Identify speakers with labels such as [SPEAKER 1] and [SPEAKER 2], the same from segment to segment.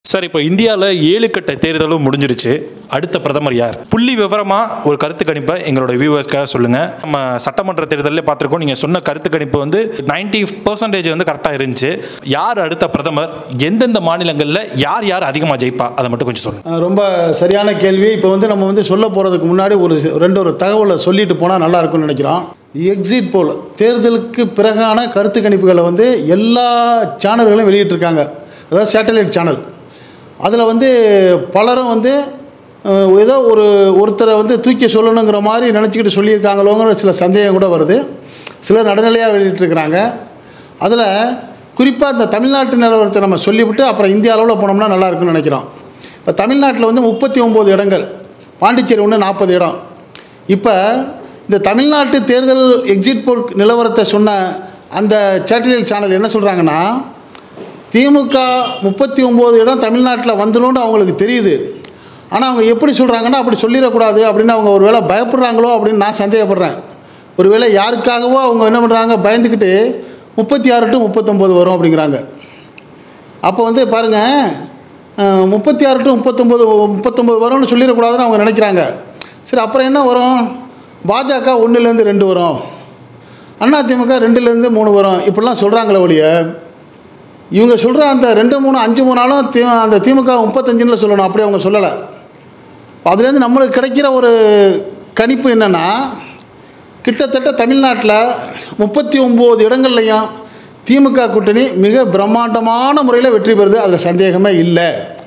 [SPEAKER 1] sir இப்போ இந்தியாவில் ஏழு கட்ட தேர்தலும் முடிஞ்சிருச்சு அடுத்த பிரதமர் யார் புள்ளி விவரமாக ஒரு கருத்து கணிப்பை எங்களோட வியூவர்ஸ்க்காக சொல்லுங்கள் நம்ம சட்டமன்ற தேர்தலில் பார்த்துருக்கோம் நீங்கள் சொன்ன கருத்து கணிப்பு வந்து 90% பர்சன்டேஜ் வந்து கரெக்டாக இருந்துச்சு யார் அடுத்த பிரதமர் எந்தெந்த மாநிலங்களில் யார் யார் அதிகமாக ஜெயிப்பா அதை மட்டும் கொஞ்சம் சொல்லுங்கள்
[SPEAKER 2] அஹ் ரொம்ப சரியான கேள்வி இப்போ வந்து நம்ம வந்து சொல்ல போகிறதுக்கு முன்னாடி ஒரு சி- ரெண்டு ஒரு தகவலை சொல்லிட்டு போனால் நல்லா இருக்கும்னு நினைக்கிறோம் எக்ஸிட் போல் தேர்தலுக்கு பிறகான கருத்து கணிப்புகளை வந்து எல்லா சேனல்களும் வெளியிட்டிருக்காங்க அதாவது சேட்டலைட் சேனல் அதில் வந்து பலரும் வந்து அஹ், ஏதோ ஒரு ஒருத்தரை வந்து தூக்கி சொல்லணுங்கிற மாதிரி நினச்சிக்கிட்டு சொல்லியிருக்காங்களோங்கிற சில சந்தேகம் கூட வருது சிலர் நடுநிலையாக வெளியிட்டிருக்கிறாங்க அதில் குறிப்பாக இந்த தமிழ்நாட்டு நிலவரத்தை நம்ம சொல்லிவிட்டு அப்புறம் இந்திய அளவில் போனோம்னா நல்லா இருக்கும்னு நினைக்கிறோம் இப்போ தமிழ்நாட்டில் வந்து முப்பத்தி ஒம்பது இடங்கள் பாண்டிச்சேரி ஒன்று நாற்பது இடம் இப்போ இந்த தமிழ்நாட்டு தேர்தல் எக்ஸிட் போல் நிலவரத்தை சொன்ன அந்த சேட்டலைட் சேனல் என்ன சொல்கிறாங்கன்னா திமுக முப்பத்தி ஒம்பது இடம் தமிழ்நாட்டில் வந்துடும்னு அவங்களுக்கு தெரியுது ஆனால் அவங்க எப்படி சொல்கிறாங்கன்னா அப்படி சொல்லிடக்கூடாது அப்படின்னு அவங்க ஒரு வேளை பயப்படுறாங்களோ அப்படின்னு நான் சந்தேகப்படுறேன் ஒருவேளை யாருக்காகவோ அவங்க என்ன பண்ணுறாங்க பயந்துக்கிட்டு முப்பத்தி ஆறு டு முப்பத்தொம்போது வரும் அப்படிங்கிறாங்க அப்போ வந்து பாருங்கள் முப்பத்தி ஆறு டு முப்பத்தொம்போது முப்பத்தொம்போது வரும்னு சொல்லிடக்கூடாதுன்னு அவங்க நினைக்கிறாங்க சரி அப்புறம் என்ன வரும் பாஜக ஒன்றுலேருந்து ரெண்டு வரும் அதிமுக ரெண்டுலேருந்து மூணு வரும் இப்படிலாம் சொல்கிறாங்களே ஒழிய இவங்க சொல்கிற அந்த ரெண்டு மூணு அஞ்சு மூணு நாளும் தி அந்த திமுக முப்பத்தஞ்சுன்னு சொல்லணும் அப்படி அவங்க சொல்லலை அதுலேருந்து நம்மளுக்கு கிடைக்கிற ஒரு கணிப்பு என்னென்னா கிட்டத்தட்ட தமிழ்நாட்டில் முப்பத்தி ஒம்பது இடங்கள்லையும் திமுக கூட்டணி மிக பிரம்மாண்டமான முறையில் வெற்றி பெறுது அதில் சந்தேகமே இல்லை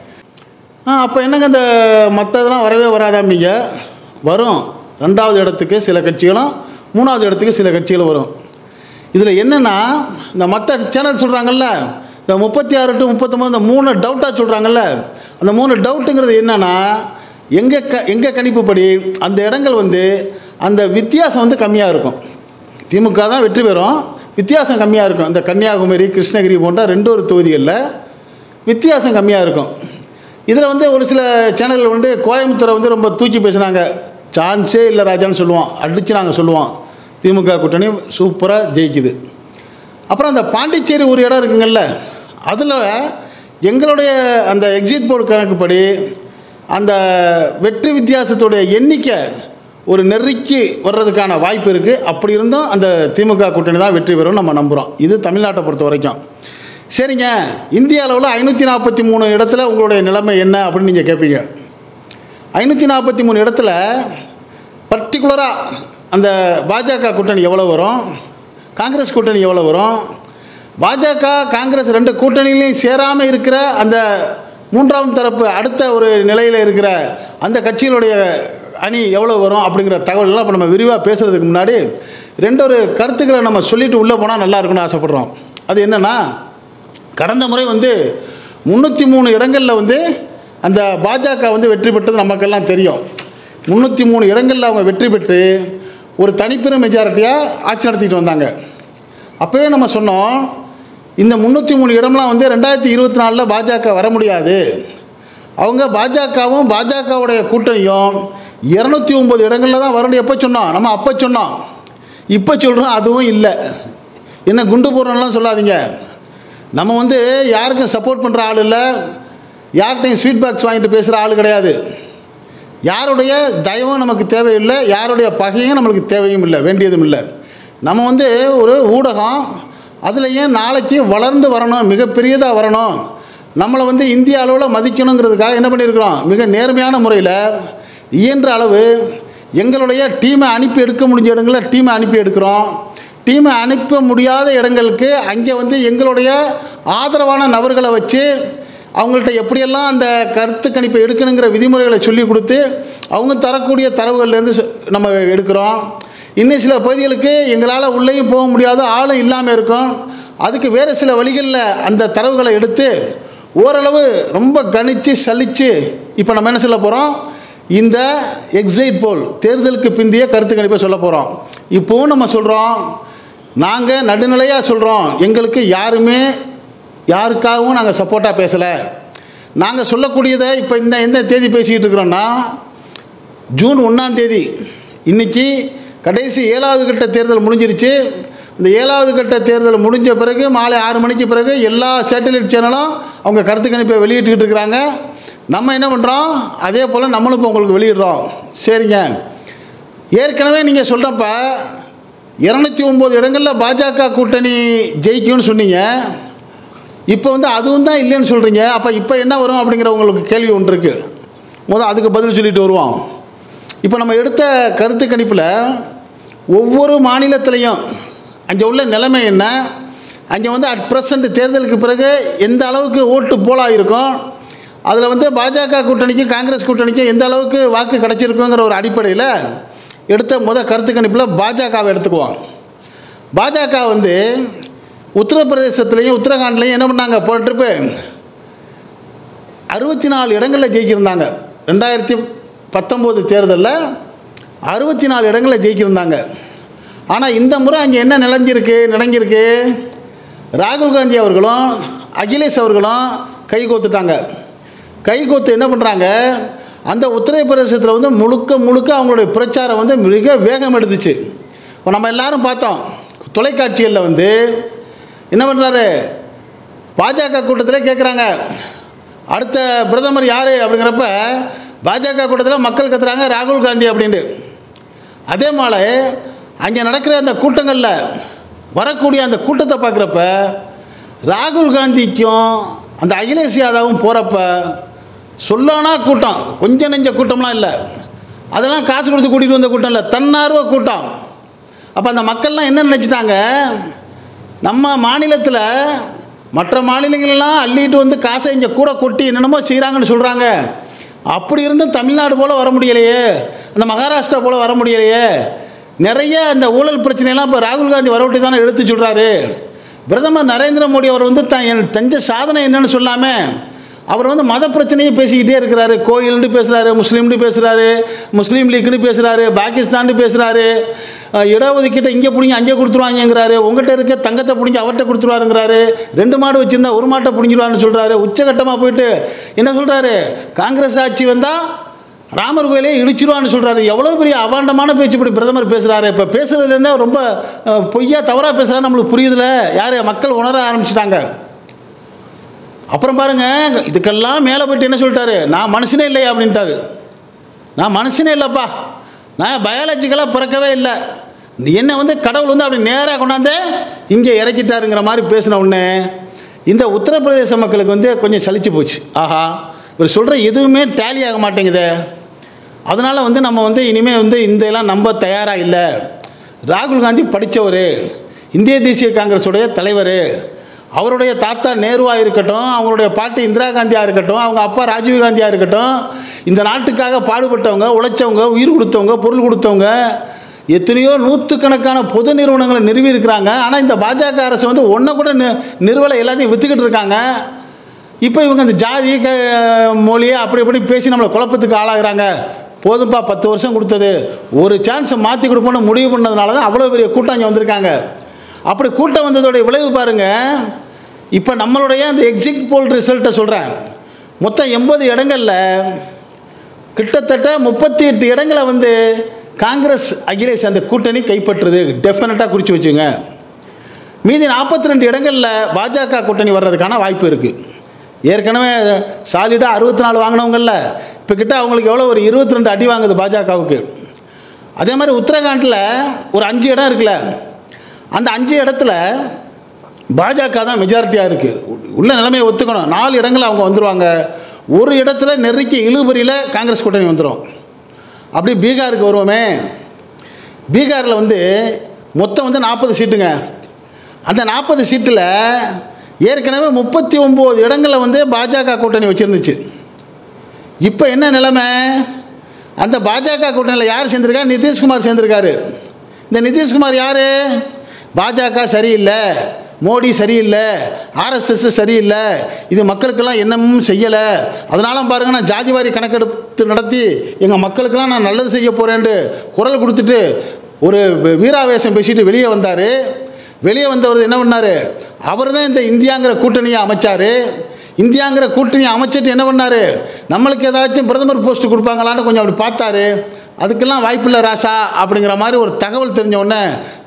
[SPEAKER 2] ஆ அப்போ என்னங்க இந்த மற்ற இதெல்லாம் வரவே வராதாம்பிங்க வரும் ரெண்டாவது இடத்துக்கு சில கட்சிகளும் மூணாவது இடத்துக்கு சில கட்சிகளும் வரும் இதில் என்னென்னா இந்த மற்ற சேனல் சொல்கிறாங்கல்ல இந்த முப்பத்தி ஆறு டு முப்பத்தொம்பது இந்த மூணு டவுட்டாக சொல்கிறாங்கல்ல அந்த மூணு டவுட்டுங்கிறது என்னென்னா எங்கள் க எங்கள் கணிப்புப்படி அந்த இடங்கள் வந்து அந்த வித்தியாசம் வந்து கம்மியாக இருக்கும் திமுக தான் வெற்றி பெறும் வித்தியாசம் கம்மியாக இருக்கும் இந்த கன்னியாகுமரி கிருஷ்ணகிரி போன்ற ரெண்டு ஒரு தொகுதிகளில் வித்தியாசம் கம்மியாக இருக்கும் இதில் வந்து ஒரு சில சேனல்கள் வந்து கோயம்புத்தூரை வந்து ரொம்ப தூக்கி பேசுனாங்க சான்ஸே இல்லை ராஜான்னு சொல்லுவோம் அடித்து நாங்கள் சொல்லுவோம் திமுக கூட்டணி சூப்பராக ஜெயிக்குது அப்புறம் அந்த பாண்டிச்சேரி ஒரு இடம் இருக்குங்கல்ல அதில் எங்களுடைய அந்த எக்ஸிட் போர்டு கணக்குப்படி அந்த வெற்றி வித்தியாசத்துடைய எண்ணிக்கை ஒரு நெருக்கி வர்றதுக்கான வாய்ப்பு இருக்குது அப்படி இருந்தும் அந்த திமுக கூட்டணி தான் வெற்றி பெறும் நம்ம நம்புகிறோம் இது தமிழ்நாட்டை பொறுத்த வரைக்கும் சரிங்க இந்திய அளவில் ஐநூற்றி நாற்பத்தி மூணு இடத்துல உங்களுடைய நிலைமை என்ன அப்படின்னு நீங்கள் கேட்பீங்க ஐநூற்றி நாற்பத்தி மூணு இடத்துல பர்டிகுலராக அந்த பாஜக கூட்டணி எவ்வளோ வரும் காங்கிரஸ் கூட்டணி எவ்வளோ வரும் பாஜக காங்கிரஸ் ரெண்டு கூட்டணியிலையும் சேராமல் இருக்கிற அந்த மூன்றாம் தரப்பு அடுத்த ஒரு நிலையில் இருக்கிற அந்த கட்சிகளுடைய அணி எவ்வளோ வரும் அப்படிங்கிற தகவல்லாம் இப்போ நம்ம விரிவாக பேசுகிறதுக்கு முன்னாடி ரெண்டு ஒரு கருத்துக்களை நம்ம சொல்லிட்டு உள்ளே போனால் நல்லா இருக்கும்னு ஆசைப்பட்றோம் அது என்னென்னா கடந்த முறை வந்து முந்நூற்றி மூணு இடங்களில் வந்து அந்த பாஜக வந்து வெற்றி பெற்றது நமக்கெல்லாம் தெரியும் முந்நூற்றி மூணு இடங்களில் அவங்க வெற்றி பெற்று ஒரு தனிப்பெரும் மெஜாரிட்டியாக ஆட்சி நடத்திட்டு வந்தாங்க அப்போவே நம்ம சொன்னோம் இந்த முந்நூற்றி மூணு இடம்லாம் வந்து ரெண்டாயிரத்தி இருபத்தி நாலில் பாஜக வர முடியாது அவங்க பாஜகவும் பாஜகவுடைய கூட்டணியும் இரநூத்தி ஒம்பது இடங்களில் தான் வரணும் எப்போ சொன்னோம் நம்ம அப்போ சொன்னோம் இப்போ சொல்கிறோம் அதுவும் இல்லை என்ன குண்டு போடுறோம்லாம் சொல்லாதீங்க நம்ம வந்து யாருக்கும் சப்போர்ட் பண்ணுற ஆள் இல்லை யார்கிட்டையும் ஸ்வீட் பாக்ஸ் வாங்கிட்டு பேசுகிற ஆள் கிடையாது யாருடைய தயவும் நமக்கு தேவையில்லை யாருடைய பகையும் நம்மளுக்கு தேவையும் இல்லை வேண்டியதும் இல்லை நம்ம வந்து ஒரு ஊடகம் அதில் ஏன் நாளைக்கு வளர்ந்து வரணும் மிகப்பெரியதாக வரணும் நம்மளை வந்து இந்திய அளவில் மதிக்கணுங்கிறதுக்காக என்ன பண்ணியிருக்கிறோம் மிக நேர்மையான முறையில் இயன்ற அளவு எங்களுடைய டீமை அனுப்பி எடுக்க முடிஞ்ச இடங்களில் டீமை அனுப்பி எடுக்கிறோம் டீமை அனுப்ப முடியாத இடங்களுக்கு அங்கே வந்து எங்களுடைய ஆதரவான நபர்களை வச்சு அவங்கள்ட்ட எப்படியெல்லாம் அந்த கருத்து கணிப்பை எடுக்கணுங்கிற விதிமுறைகளை சொல்லி கொடுத்து அவங்க தரக்கூடிய தரவுகள்லேருந்து சொ- நம்ம எடுக்கிறோம் இன்னும் சில பகுதிகளுக்கு எங்களால் உள்ளேயும் போக முடியாத ஆளும் இல்லாமல் இருக்கும் அதுக்கு வேறு சில வழிகளில் அந்த தரவுகளை எடுத்து ஓரளவு ரொம்ப கணிச்சு சலிச்சு இப்போ நம்ம என்ன சொல்ல போகிறோம் இந்த எக்ஸைட் போல் தேர்தலுக்கு பிந்தைய கருத்து கணிப்பை சொல்ல போகிறோம் இப்போவும் நம்ம சொல்கிறோம் நாங்கள் நடுநிலையாக சொல்கிறோம் எங்களுக்கு யாருமே யாருக்காகவும் நாங்கள் சப்போர்ட்டாக பேசலை நாங்கள் சொல்லக்கூடியதை இப்போ இந்த எந்த தேதி பேசிக்கிட்டு இருக்கிறோன்னா ஜூன் ஒன்றாம் தேதி இன்னைக்கு கடைசி ஏழாவது கட்ட தேர்தல் முடிஞ்சிருச்சு இந்த ஏழாவது கட்ட தேர்தல் முடிஞ்ச பிறகு மாலை ஆறு மணிக்கு பிறகு எல்லா சேட்டலைட் சேனலும் அவங்க கருத்து கணிப்பை வெளியிட்டுக்கிட்டு இருக்கிறாங்க நம்ம என்ன பண்ணுறோம் அதே போல் நம்மளும் இப்போ உங்களுக்கு வெளியிடுறோம் சரிங்க ஏற்கனவே நீங்கள் சொல்கிறப்ப இரநூத்தி ஒம்பது இடங்களில் பாஜக கூட்டணி ஜெயிக்கும்னு சொன்னீங்க இப்போ வந்து அதுவும் தான் இல்லைன்னு சொல்கிறீங்க அப்போ இப்போ என்ன வரும் அப்படிங்கிற உங்களுக்கு கேள்வி ஒன்று இருக்குது முதல் அதுக்கு பதில் சொல்லிட்டு வருவோம் இப்போ நம்ம எடுத்த கருத்து கணிப்பில் ஒவ்வொரு மாநிலத்திலையும் அங்கே உள்ள நிலைமை என்ன அங்கே வந்து அட் ப்ரெசண்ட் தேர்தலுக்கு பிறகு எந்த அளவுக்கு ஓட்டு போலாக இருக்கும் அதில் வந்து பாஜக கூட்டணிக்கும் காங்கிரஸ் கூட்டணிக்கும் எந்த அளவுக்கு வாக்கு கிடச்சிருக்குங்கிற ஒரு அடிப்படையில் எடுத்த முத கருத்து கணிப்பில் பாஜகவை எடுத்துக்குவோம் பாஜக வந்து உத்தரப்பிரதேசத்துலேயும் உத்தரகாண்ட்லேயும் என்ன பண்ணாங்க போன ட்ரிப்பு அறுபத்தி நாலு இடங்களில் ஜெயிக்கிருந்தாங்க ரெண்டாயிரத்தி பத்தொம்போது தேர்தலில் அறுபத்தி நாலு இடங்களில் ஜெயிக்கிருந்தாங்க ஆனால் இந்த முறை அங்கே என்ன நிலஞ்சிருக்கு நடங்கியிருக்கு ராகுல் காந்தி அவர்களும் அகிலேஷ் அவர்களும் கை கோத்துட்டாங்க கை கோத்து என்ன பண்ணுறாங்க அந்த உத்தரப்பிரதேசத்தில் வந்து முழுக்க முழுக்க அவங்களுடைய பிரச்சாரம் வந்து மிக வேகம் எடுத்துச்சு இப்போ நம்ம எல்லாரும் பார்த்தோம் தொலைக்காட்சிகளில் வந்து என்ன பண்ணுறாரு பாஜக கூட்டத்தில் கேட்குறாங்க அடுத்த பிரதமர் யார் அப்படிங்கிறப்ப பாஜக கூட்டத்தில் மக்கள் கத்துறாங்க ராகுல் காந்தி அப்படின்ட்டு அதே மாதிரி அங்கே நடக்கிற அந்த கூட்டங்களில் வரக்கூடிய அந்த கூட்டத்தை பார்க்குறப்ப ராகுல் காந்திக்கும் அந்த அகிலேஷ் யாதவும் போகிறப்ப சொல்லானா கூட்டம் கொஞ்சம் நெஞ்ச கூட்டம்லாம் இல்லை அதெல்லாம் காசு கொடுத்து கூட்டிகிட்டு வந்த கூட்டம் இல்லை தன்னார்வ கூட்டம் அப்போ அந்த மக்கள்லாம் என்ன நினச்சிட்டாங்க நம்ம மாநிலத்தில் மற்ற மாநிலங்களெல்லாம் அள்ளிட்டு வந்து காசை இங்கே கூட கொட்டி என்னென்னமோ செய்கிறாங்கன்னு சொல்கிறாங்க அப்படி இருந்தும் தமிழ்நாடு போல் வர முடியலையே அந்த மகாராஷ்டிரா போல் வர முடியலையே நிறைய அந்த ஊழல் பிரச்சனையெல்லாம் இப்போ ராகுல் காந்தி வரவிட்டு தானே எடுத்து சொல்கிறாரு பிரதமர் நரேந்திர மோடி அவர் வந்து தான் என் தஞ்ச சாதனை என்னன்னு சொல்லாமல் அவர் வந்து மத பிரச்சனையை பேசிக்கிட்டே இருக்கிறாரு கோயில்னு பேசுகிறாரு முஸ்லீம்னு பேசுகிறாரு முஸ்லீம் லீக்னு பேசுகிறாரு பாகிஸ்தான்னு பேசுகிறாரு இடஒதுக்கீட்டை இங்கே பிடிங்கி அங்கே கொடுத்துருவாங்கங்கிறாரு உங்கள்கிட்ட இருக்க தங்கத்தை பிடிங்கி அவர்கிட்ட கொடுத்துருவாருங்கிறாரு ரெண்டு மாடு வச்சுருந்தா ஒரு மாட்டை பிடிங்கிடுவான்னு சொல்கிறாரு உச்சகட்டமாக போயிட்டு என்ன சொல்கிறாரு காங்கிரஸ் ஆட்சி வந்தால் ராமர் கோயிலே இடிச்சிருவான்னு சொல்கிறாரு எவ்வளோ பெரிய அபாண்டமான பேச்சு இப்படி பிரதமர் பேசுகிறாரு இப்போ பேசுறதுலேருந்தே ரொம்ப அஹ், பொய்யா தவறாக பேசுகிறாரு நம்மளுக்கு புரியுதுல யார் மக்கள் உணர ஆரம்பிச்சிட்டாங்க அப்புறம் பாருங்க இதுக்கெல்லாம் மேலே போயிட்டு என்ன சொல்லிட்டாரு நான் மனுஷனே இல்லையா அப்படின்ட்டாரு நான் மனுஷனே இல்லைப்பா நான் பயாலஜிக்கலாக பிறக்கவே இல்லை என்னை வந்து கடவுள் வந்து அப்படி நேராக கொண்டாந்து இங்கே இறக்கிட்டாருங்கிற மாதிரி பேசின உடனே இந்த உத்தரப்பிரதேச மக்களுக்கு வந்து கொஞ்சம் சலிச்சு போச்சு ஆஹா இவர் சொல்கிற எதுவுமே டேலி ஆக மாட்டேங்குதே அதனால் வந்து நம்ம வந்து இனிமேல் வந்து இந்த எல்லாம் நம்ப தயாராக இல்லை ராகுல் காந்தி படித்தவர் இந்திய தேசிய காங்கிரஸுடைய தலைவர் அவருடைய தாத்தா நேருவாக இருக்கட்டும் அவங்களுடைய பாட்டி இந்திரா காந்தியாக இருக்கட்டும் அவங்க அப்பா ராஜீவ் காந்தியாக இருக்கட்டும் இந்த நாட்டுக்காக பாடுபட்டவங்க உழைச்சவங்க உயிர் கொடுத்தவங்க பொருள் கொடுத்தவங்க எத்தனையோ நூற்றுக்கணக்கான பொது நிறுவனங்களை நிறுவி இருக்கிறாங்க ஆனால் இந்த பாஜக அரசு வந்து ஒன்றை கூட நி நிறுவலை எல்லாத்தையும் விற்றுக்கிட்டு இருக்காங்க இப்போ இவங்க இந்த ஜாதி க மொழியை அப்படி இப்படி பேசி நம்மளை குழப்பத்துக்கு ஆளாகிறாங்க போதும்பா பத்து வருஷம் கொடுத்தது ஒரு சான்ஸை மாற்றி கொடுப்போம்னு முடிவு பண்ணதுனால தான் அவ்வளோ பெரிய கூட்டம் இங்கே வந்திருக்காங்க அப்படி கூட்டம் வந்ததோடைய விளைவு பாருங்கள் இப்போ நம்மளுடைய அந்த எக்ஸிட் போல் ரிசல்ட்டை சொல்கிறேன் மொத்தம் எண்பது இடங்களில் கிட்டத்தட்ட முப்பத்தி எட்டு இடங்களை வந்து காங்கிரஸ் அகிலேஷ் அந்த கூட்டணி கைப்பற்றுது டெஃபினட்டாக குறித்து வச்சுங்க மீதி நாற்பத்தி ரெண்டு இடங்களில் பாஜக கூட்டணி வர்றதுக்கான வாய்ப்பு இருக்குது ஏற்கனவே சாலிடாக அறுபத்தி நாலு வாங்கினவங்கள இப்போ கிட்ட அவங்களுக்கு எவ்வளோ ஒரு இருபத்தி ரெண்டு அடி வாங்குது பாஜகவுக்கு அதே மாதிரி உத்தரகாண்டில் ஒரு அஞ்சு இடம் இருக்குல்ல அந்த அஞ்சு இடத்துல பாஜக தான் மெஜாரிட்டியாக இருக்குது உள்ள நிலைமையை ஒத்துக்கணும் நாலு இடங்கள் அவங்க வந்துடுவாங்க ஒரு இடத்துல நெருக்கி இழுபறியில் காங்கிரஸ் கூட்டணி வந்துடும் அப்படி பீகாருக்கு வருவோமே பீகாரில் வந்து மொத்தம் வந்து நாற்பது சீட்டுங்க அந்த நாற்பது சீட்டில் ஏற்கனவே முப்பத்தி ஒம்பது இடங்களில் வந்து பாஜக கூட்டணி வச்சுருந்துச்சு இப்போ என்ன நிலைமை அந்த பாஜக கூட்டணியில் யார் சேர்ந்திருக்கா நிதிஷ்குமார் சேர்ந்திருக்காரு இந்த நிதிஷ்குமார் யார் பாஜக சரியில்லை மோடி சரியில்லை ஆர்எஸ்எஸ் சரியில்லை இது மக்களுக்கெல்லாம் என்னமும் செய்யலை அதனால பாருங்க நான் ஜாதிவாரி கணக்கெடுத்து நடத்தி எங்கள் மக்களுக்கெல்லாம் நான் நல்லது செய்ய போகிறேன்ட்டு குரல் கொடுத்துட்டு ஒரு வீராவேசம் பேசிட்டு வெளியே வந்தார் வெளியே வந்தவர் என்ன பண்ணார் அவர் தான் இந்த இந்தியாங்கிற கூட்டணியை அமைச்சார் இந்தியாங்கிற கூட்டணி அமைச்சிட்டு என்ன பண்ணார் நம்மளுக்கு ஏதாச்சும் பிரதமர் போஸ்ட் கொடுப்பாங்களான்னு கொஞ்சம் அப்படி பார்த்தாரு அதுக்கெல்லாம் வாய்ப்பில்லை ராசா அப்படிங்கிற மாதிரி ஒரு தகவல் தெரிஞ்ச உடனே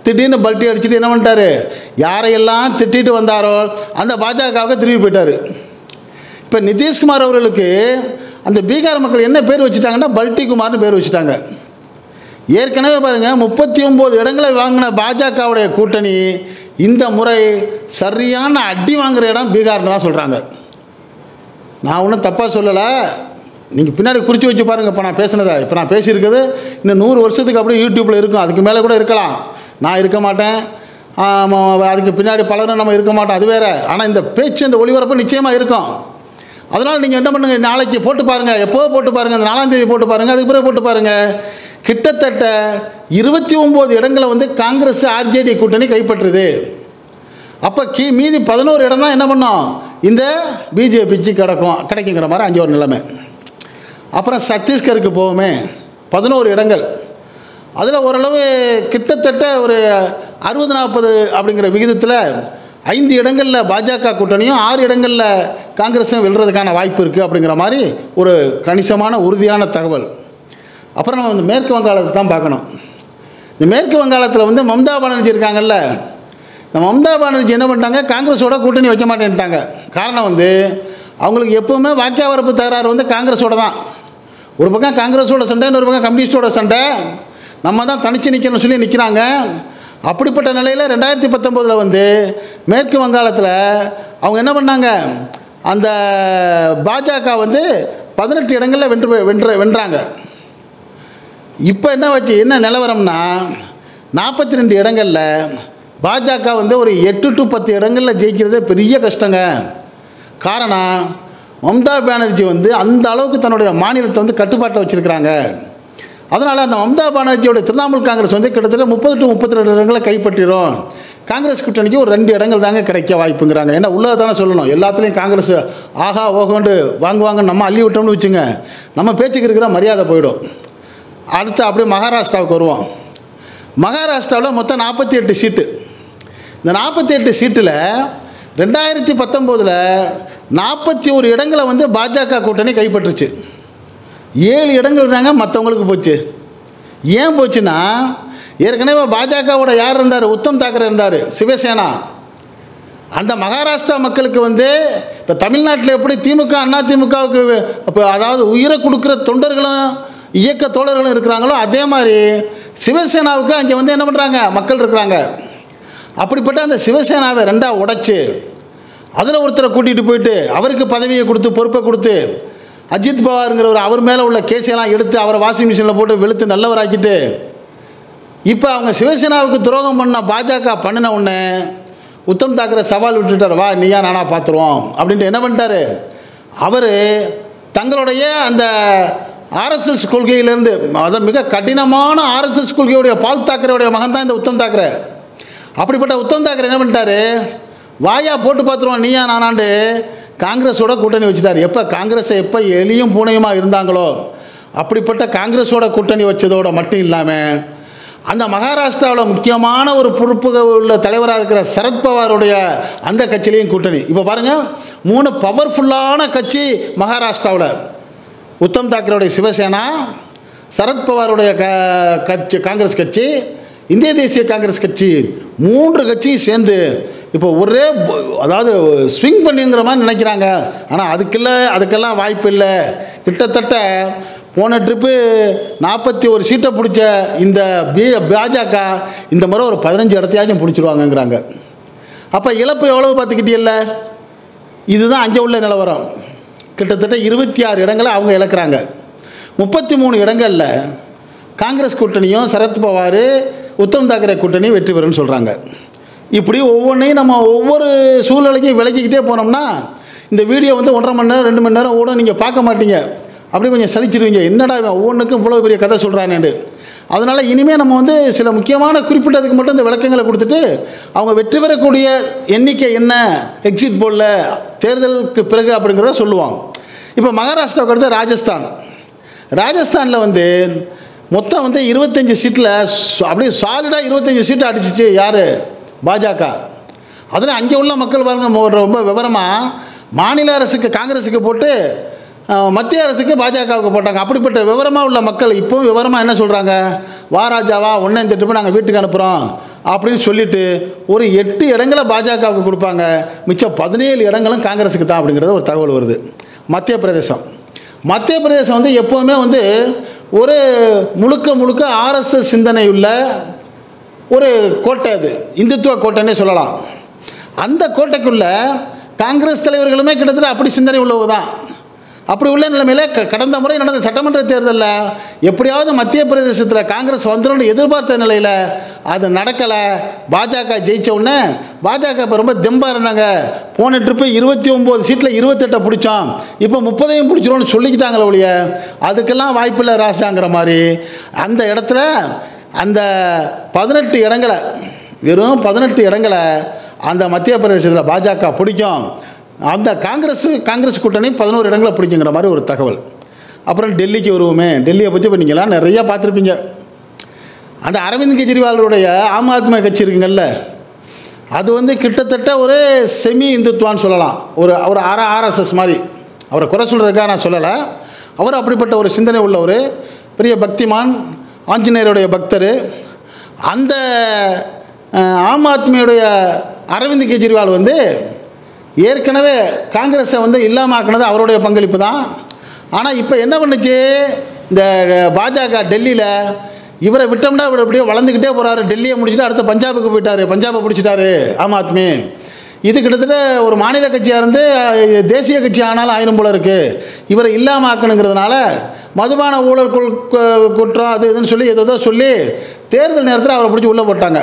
[SPEAKER 2] திடீர்னு பல்ட்டி அடிச்சுட்டு என்ன பண்ணிட்டாரு யாரையெல்லாம் திட்டிட்டு வந்தாரோ அந்த பாஜகவுக்கு திரும்பி போயிட்டாரு இப்போ நிதிஷ்குமார் அவர்களுக்கு அந்த பீகார் மக்கள் என்ன பேர் வச்சுட்டாங்கன்னா பல்டி குமார்னு பேர் வச்சுட்டாங்க ஏற்கனவே பாருங்கள் முப்பத்தி ஒம்பது இடங்களை வாங்கின பாஜகவுடைய கூட்டணி இந்த முறை சரியான அடி வாங்குற இடம் பீகார்னு தான் சொல்கிறாங்க நான் ஒன்றும் தப்பாக சொல்லலை நீங்கள் பின்னாடி குறித்து வச்சு பாருங்கள் இப்போ நான் பேசுனதை இப்போ நான் பேசியிருக்கிறது இன்னும் நூறு வருஷத்துக்கு அப்படியே யூடியூப்பில் இருக்கும் அதுக்கு மேலே கூட இருக்கலாம் நான் இருக்க மாட்டேன் ஆமா, அதுக்கு பின்னாடி பலரும் நம்ம இருக்க மாட்டோம் அது வேறு ஆனால் இந்த பேச்சு இந்த ஒளிபரப்பு நிச்சயமாக இருக்கும் அதனால் நீங்கள் என்ன பண்ணுங்கள் நாளைக்கு போட்டு பாருங்கள் எப்போ போட்டு பாருங்கள் அந்த நாலாம் தேதி போட்டு பாருங்கள் அதுக்கு பிறகு போட்டு பாருங்கள் கிட்டத்தட்ட இருபத்தி ஒம்பது இடங்களை வந்து காங்கிரஸ் ஆர்ஜேடி கூட்டணி கைப்பற்றுது அப்போ கீ மீதி பதினோரு இடம் தான் என்ன பண்ணோம் இந்த பிஜேபிக்கு கிடக்கும் கிடைக்குங்கிற மாதிரி அஞ்சு ஒரு நிலைமை அப்புறம் சத்தீஸ்கருக்கு போவோமே பதினோரு இடங்கள் அதில் ஓரளவு கிட்டத்தட்ட ஒரு அறுபது நாற்பது அப்படிங்கிற விகிதத்தில் ஐந்து இடங்களில் பாஜக கூட்டணியும் ஆறு இடங்களில் காங்கிரஸும் வெல்றதுக்கான வாய்ப்பு இருக்குது அப்படிங்கிற மாதிரி ஒரு கணிசமான உறுதியான தகவல் அப்புறம் நம்ம இந்த மேற்கு வங்காளத்தை தான் பார்க்கணும் இந்த மேற்கு வங்காளத்தில் வந்து மம்தா பானர்ஜி இருக்காங்கல்ல இந்த மம்தா பானர்ஜி என்ன பண்ணிட்டாங்க காங்கிரஸோட கூட்டணி வைக்க மாட்டேன்ட்டாங்க காரணம் வந்து அவங்களுக்கு எப்போவுமே வாக்கியாவரப்பு தகராறு வந்து காங்கிரஸோட தான் ஒரு பக்கம் காங்கிரஸோட சண்டை இன்னொரு பக்கம் கம்யூனிஸ்டோட சண்டை நம்ம தான் தனிச்சு நிற்கணும்னு சொல்லி நிற்கிறாங்க அப்படிப்பட்ட நிலையில் ரெண்டாயிரத்தி பத்தொம்போதில் வந்து மேற்கு வங்காளத்தில் அவங்க என்ன பண்ணாங்க அந்த பாஜக வந்து பதினெட்டு இடங்களில் வென்று வென்று வென்றாங்க இப்போ என்ன வச்சு என்ன நிலவரம்னா நாற்பத்தி ரெண்டு இடங்களில் பாஜக வந்து ஒரு எட்டு டு பத்து இடங்களில் ஜெயிக்கிறதே பெரிய கஷ்டங்க காரணம் மம்தா பானர்ஜி வந்து அந்த அளவுக்கு தன்னுடைய மாநிலத்தை வந்து கட்டுப்பாட்டில் வச்சுருக்கிறாங்க அதனால் அந்த மம்தா பானர்ஜியோட திரிணாமுல் காங்கிரஸ் வந்து கிட்டத்தட்ட முப்பது டு முப்பத்தி ரெண்டு இடங்களை கைப்பற்றிடும் காங்கிரஸ் கூட்டணிக்கு ஒரு ரெண்டு இடங்கள் தாங்க கிடைக்க வாய்ப்புங்கிறாங்க ஏன்னா உள்ளதை தானே சொல்லணும் எல்லாத்துலேயும் காங்கிரஸ் ஆஹா ஓகோண்டு வாங்குவாங்க நம்ம அள்ளி விட்டோம்னு வச்சுங்க நம்ம பேச்சுக்கு இருக்கிற மரியாதை போயிடும் அடுத்து அப்படியே மகாராஷ்டிராவுக்கு வருவோம் மகாராஷ்டிராவில் மொத்தம் நாற்பத்தி எட்டு சீட்டு இந்த நாற்பத்தி எட்டு சீட்டில் ரெண்டாயிரத்தி பத்தொம்போதில் நாற்பத்தி ஒரு இடங்களை வந்து பாஜக கூட்டணி கைப்பற்றுச்சு ஏழு இடங்கள் தாங்க மற்றவங்களுக்கு போச்சு ஏன் போச்சுன்னா ஏற்கனவே பாஜகவோட யார் இருந்தார் உத்தம் தாக்கரே இருந்தார் சிவசேனா அந்த மகாராஷ்டிரா மக்களுக்கு வந்து இப்போ தமிழ்நாட்டில் எப்படி திமுக அண்ணா திமுகவுக்கு இப்போ அதாவது உயிரை கொடுக்குற தொண்டர்களும் இயக்க தோழர்களும் இருக்கிறாங்களோ அதே மாதிரி சிவசேனாவுக்கு அங்கே வந்து என்ன பண்ணுறாங்க மக்கள் இருக்கிறாங்க அப்படிப்பட்ட அந்த சிவசேனாவை ரெண்டாக உடைச்சு அதில் ஒருத்தரை கூட்டிகிட்டு போயிட்டு அவருக்கு பதவியை கொடுத்து பொறுப்பை கொடுத்து அஜித் பவாருங்கிறவர் அவர் மேலே உள்ள கேஸையெல்லாம் எடுத்து அவரை வாஷிங் மிஷினில் போட்டு வெளுத்து நல்லவராக்கிட்டு இப்போ அவங்க சிவசேனாவுக்கு துரோகம் பண்ண பாஜக பண்ணின உடனே உத்தம் தாக்கரே சவால் விட்டுட்டார் வா நீயா நானா பார்த்துருவோம் அப்படின்ட்டு என்ன பண்ணிட்டாரு அவர் தங்களுடைய அந்த ஆர்எஸ்எஸ் கொள்கையிலேருந்து அதை மிக கடினமான ஆர்எஸ்எஸ் கொள்கையுடைய பால் தாக்கரேவுடைய மகன் தான் இந்த உத்தம் தாக்கரே அப்படிப்பட்ட உத்தம் தாக்கரே என்ன பண்ணிட்டாரு வாயா போட்டு பார்த்துருவோம் நீயா நானாண்டு காங்கிரஸோட கூட்டணி வச்சுட்டார் எப்போ காங்கிரஸை எப்போ எலியும் பூனையுமா இருந்தாங்களோ அப்படிப்பட்ட காங்கிரஸோட கூட்டணி வச்சதோட மட்டும் இல்லாமல் அந்த மகாராஷ்டிராவில் முக்கியமான ஒரு பொறுப்பு உள்ள தலைவராக இருக்கிற சரத்பவாருடைய அந்த கட்சியிலையும் கூட்டணி இப்போ பாருங்கள் மூணு பவர்ஃபுல்லான கட்சி மகாராஷ்டிராவில் உத்தம் தாக்கரேவுடைய சிவசேனா சரத்பவாருடைய க கட்சி காங்கிரஸ் கட்சி இந்திய தேசிய காங்கிரஸ் கட்சி மூன்று கட்சியும் சேர்ந்து இப்போ ஒரே ப- அதாவது ஸ்விங் பண்ணிங்கிற மாதிரி நினைக்கிறாங்க ஆனால் அதுக்கெல்ல அதுக்கெல்லாம் வாய்ப்பு இல்லை கிட்டத்தட்ட போன ட்ரிப்பு நாற்பத்தி ஒரு சீட்டை பிடிச்ச இந்த பி பாஜக இந்த முறை ஒரு பதினஞ்சு இடத்தையாச்சும் பிடிச்சிருவாங்கங்கிறாங்க அப்போ இழப்பு எவ்வளவு பார்த்துக்கிட்டியல்ல இதுதான் அங்கே உள்ள நிலவரம் கிட்டத்தட்ட இருபத்தி ஆறு இடங்களை அவங்க இழக்கிறாங்க முப்பத்தி மூணு இடங்களில் காங்கிரஸ் கூட்டணியும் சரத்பவார் உத்தம் தாக்கரே கூட்டணியும் வெற்றி பெறும்னு சொல்கிறாங்க இப்படி ஒவ்வொன்றையும் நம்ம ஒவ்வொரு சூழ்நிலைக்கும் விளக்கிக்கிட்டே போனோம்னா இந்த வீடியோ வந்து ஒன்றரை மணி நேரம் ரெண்டு மணி நேரம் ஓடும் நீங்கள் பார்க்க மாட்டீங்க அப்படியே கொஞ்சம் சலிச்சிருவீங்க என்னடா இவன் ஒவ்வொன்றுக்கும் இவ்வளோ பெரிய கதை சொல்கிறானேண்டு அதனால் இனிமேல் நம்ம வந்து சில முக்கியமான குறிப்பிட்டதுக்கு மட்டும் இந்த விளக்கங்களை கொடுத்துட்டு அவங்க வெற்றி பெறக்கூடிய எண்ணிக்கை என்ன எக்ஸிட் போலில் தேர்தலுக்கு பிறகு அப்படிங்கிறத சொல்லுவோம் இப்போ மகாராஷ்டிராவுக்கு அடுத்து ராஜஸ்தான் ராஜஸ்தானில் வந்து மொத்தம் வந்து இருபத்தஞ்சி சீட்டில் அப்படியே சாலிடாக இருபத்தஞ்சி சீட்டு அடிச்சிச்சு யார் பாஜக அதில் அங்கே உள்ள மக்கள் பாருங்க மொ- ரொம்ப விவரமாக மாநில அரசுக்கு காங்கிரஸுக்கு போட்டு அஹ், மத்திய அரசுக்கு பாஜகவுக்கு போட்டாங்க அப்படிப்பட்ட விவரமாக உள்ள மக்கள் இப்போவும் விவரமாக என்ன சொல்கிறாங்க வா ராஜாவா ஒன்றே திட்டு நாங்கள் வீட்டுக்கு அனுப்புகிறோம் அப்படின்னு சொல்லிட்டு ஒரு எட்டு இடங்களை பாஜகவுக்கு கொடுப்பாங்க மிச்சம் பதினேழு இடங்களும் காங்கிரஸுக்கு தான் அப்படிங்கிறது ஒரு தகவல் வருது மத்திய பிரதேசம் மத்திய பிரதேசம் வந்து எப்போவுமே வந்து ஒரு முழுக்க முழுக்க ஆர்எஸ்எஸ் சிந்தனை உள்ள ஒரு கோட்டை அது இந்துத்துவ கோட்டைன்னே சொல்லலாம் அந்த கோட்டைக்குள்ள காங்கிரஸ் தலைவர்களுமே கிட்டத்தட்ட அப்படி சிந்தனை உள்ளவங்க தான் அப்படி உள்ள நிலைமையில க- கடந்த முறை நடந்த சட்டமன்ற தேர்தலில் எப்படியாவது மத்திய பிரதேசத்தில் காங்கிரஸ் வந்துடும் எதிர்பார்த்த நிலையில் அது நடக்கலை பாஜக ஜெயிச்ச உடனே பாஜக இப்போ ரொம்ப தெம்பாக இருந்தாங்க போன ட்ரிப்பு இருபத்தி ஒம்பது சீட்டில் இருபத்தெட்டை பிடிச்சோம் இப்போ முப்பதையும் பிடிச்சிரும்னு சொல்லிக்கிட்டாங்களே ஒழிய அதுக்கெல்லாம் வாய்ப்பில்லை ராசாங்கிற மாதிரி அந்த இடத்துல அந்த பதினெட்டு இடங்களை வெறும் பதினெட்டு இடங்களை அந்த மத்திய பிரதேசத்தில் பாஜக பிடிக்கும் அந்த காங்கிரஸ் காங்கிரஸ் கூட்டணி பதினோரு இடங்களை பிடிக்குங்கிற மாதிரி ஒரு தகவல் அப்புறம் டெல்லிக்கு வருவோமே டெல்லியை பற்றி இப்போ நீங்களாம் நிறையா பார்த்துருப்பீங்க அந்த அரவிந்த் கெஜ்ரிவாலுடைய ஆம் ஆத்மி கட்சி இருக்குங்கல்ல அது வந்து கிட்டத்தட்ட ஒரு செமி இந்துத்துவான்னு சொல்லலாம் ஒரு ஒரு ஆர் ஆர்எஸ்எஸ் மாதிரி அவரை குறை சொல்கிறதுக்காக நான் சொல்லலை அவர் அப்படிப்பட்ட ஒரு சிந்தனை உள்ளவர் பெரிய பக்திமான் ஆஞ்சநேயருடைய பக்தர் அந்த அஹ், ஆம் ஆத்மியுடைய அரவிந்த் கெஜ்ரிவால் வந்து ஏற்கனவே காங்கிரஸை வந்து இல்லாமல் ஆக்குனது அவருடைய பங்களிப்பு தான் ஆனால் இப்போ என்ன பண்ணுச்சு இந்த பாஜக டெல்லியில் இவரை விட்டோம்னா இவர் அப்படியே வளர்ந்துக்கிட்டே போகிறாரு டெல்லியை முடிச்சுட்டு அடுத்து பஞ்சாபுக்கு போயிட்டாரு பஞ்சாபை பிடிச்சிட்டாரு ஆம் ஆத்மி இது கிட்டத்தட்ட ஒரு மாநில கட்சியாக இருந்து அஹ், தேசிய கட்சி ஆனாலும் ஆயிரம் போல இருக்குது இவரை இல்லாமல் ஆக்கணுங்கிறதுனால மதுபான ஊழல் குல்- கு- குற்றம் அது இதுன்னு சொல்லி ஏதோ ஏதோ சொல்லி தேர்தல் நேரத்தில் அவரை பிடிச்சி உள்ளே போட்டாங்க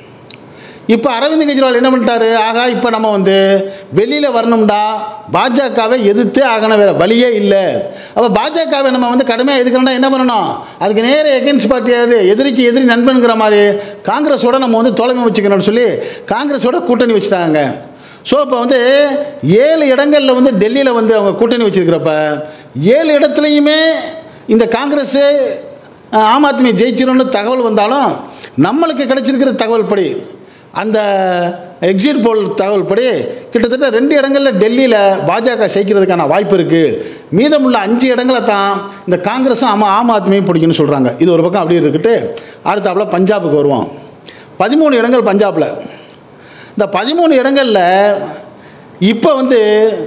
[SPEAKER 2] இப்போ அரவிந்த் கெஜ்ரிவால் என்ன பண்ணிட்டாரு ஆகா இப்போ நம்ம வந்து வெளியில் வரணும்டா பாஜகவை எதிர்த்தே ஆகணும் வேறு வழியே இல்லை அப்போ பாஜகவை நம்ம வந்து கடுமையாக எதுக்கணும்னா என்ன பண்ணணும் அதுக்கு நேர எகென்ஸ்ட் பார்ட்டியார் எதிரிக்கு எதிரி நண்பனுங்கிற மாதிரி காங்கிரஸோட நம்ம வந்து தோழமை வச்சுக்கணும்னு சொல்லி காங்கிரஸோட கூட்டணி வச்சுட்டாங்க ஸோ இப்போ வந்து ஏழு இடங்களில் வந்து டெல்லியில் வந்து அவங்க கூட்டணி வச்சிருக்கிறப்ப ஏழு இடத்துலையுமே இந்த காங்கிரஸு அஹ், ஆம் ஆத்மி ஜெயிச்சிரும்னு தகவல் வந்தாலும் நம்மளுக்கு கிடைச்சிருக்கிற தகவல் படி அந்த எக்ஸிட் போல் தகவல் படி கிட்டத்தட்ட ரெண்டு இடங்களில் டெல்லியில் பாஜக ஜெயிக்கிறதுக்கான வாய்ப்பு இருக்குது மீதமுள்ள அஞ்சு இடங்களை தான் இந்த காங்கிரஸும் ஆமா ஆம் ஆத்மியும் பிடிக்குன்னு சொல்கிறாங்க இது ஒரு பக்கம் அப்படி இருக்கட்டு அடுத்தாப்புல பஞ்சாபுக்கு வருவோம் பதிமூணு இடங்கள் பஞ்சாபில் இந்த பதிமூணு இடங்களில் இப்போ வந்து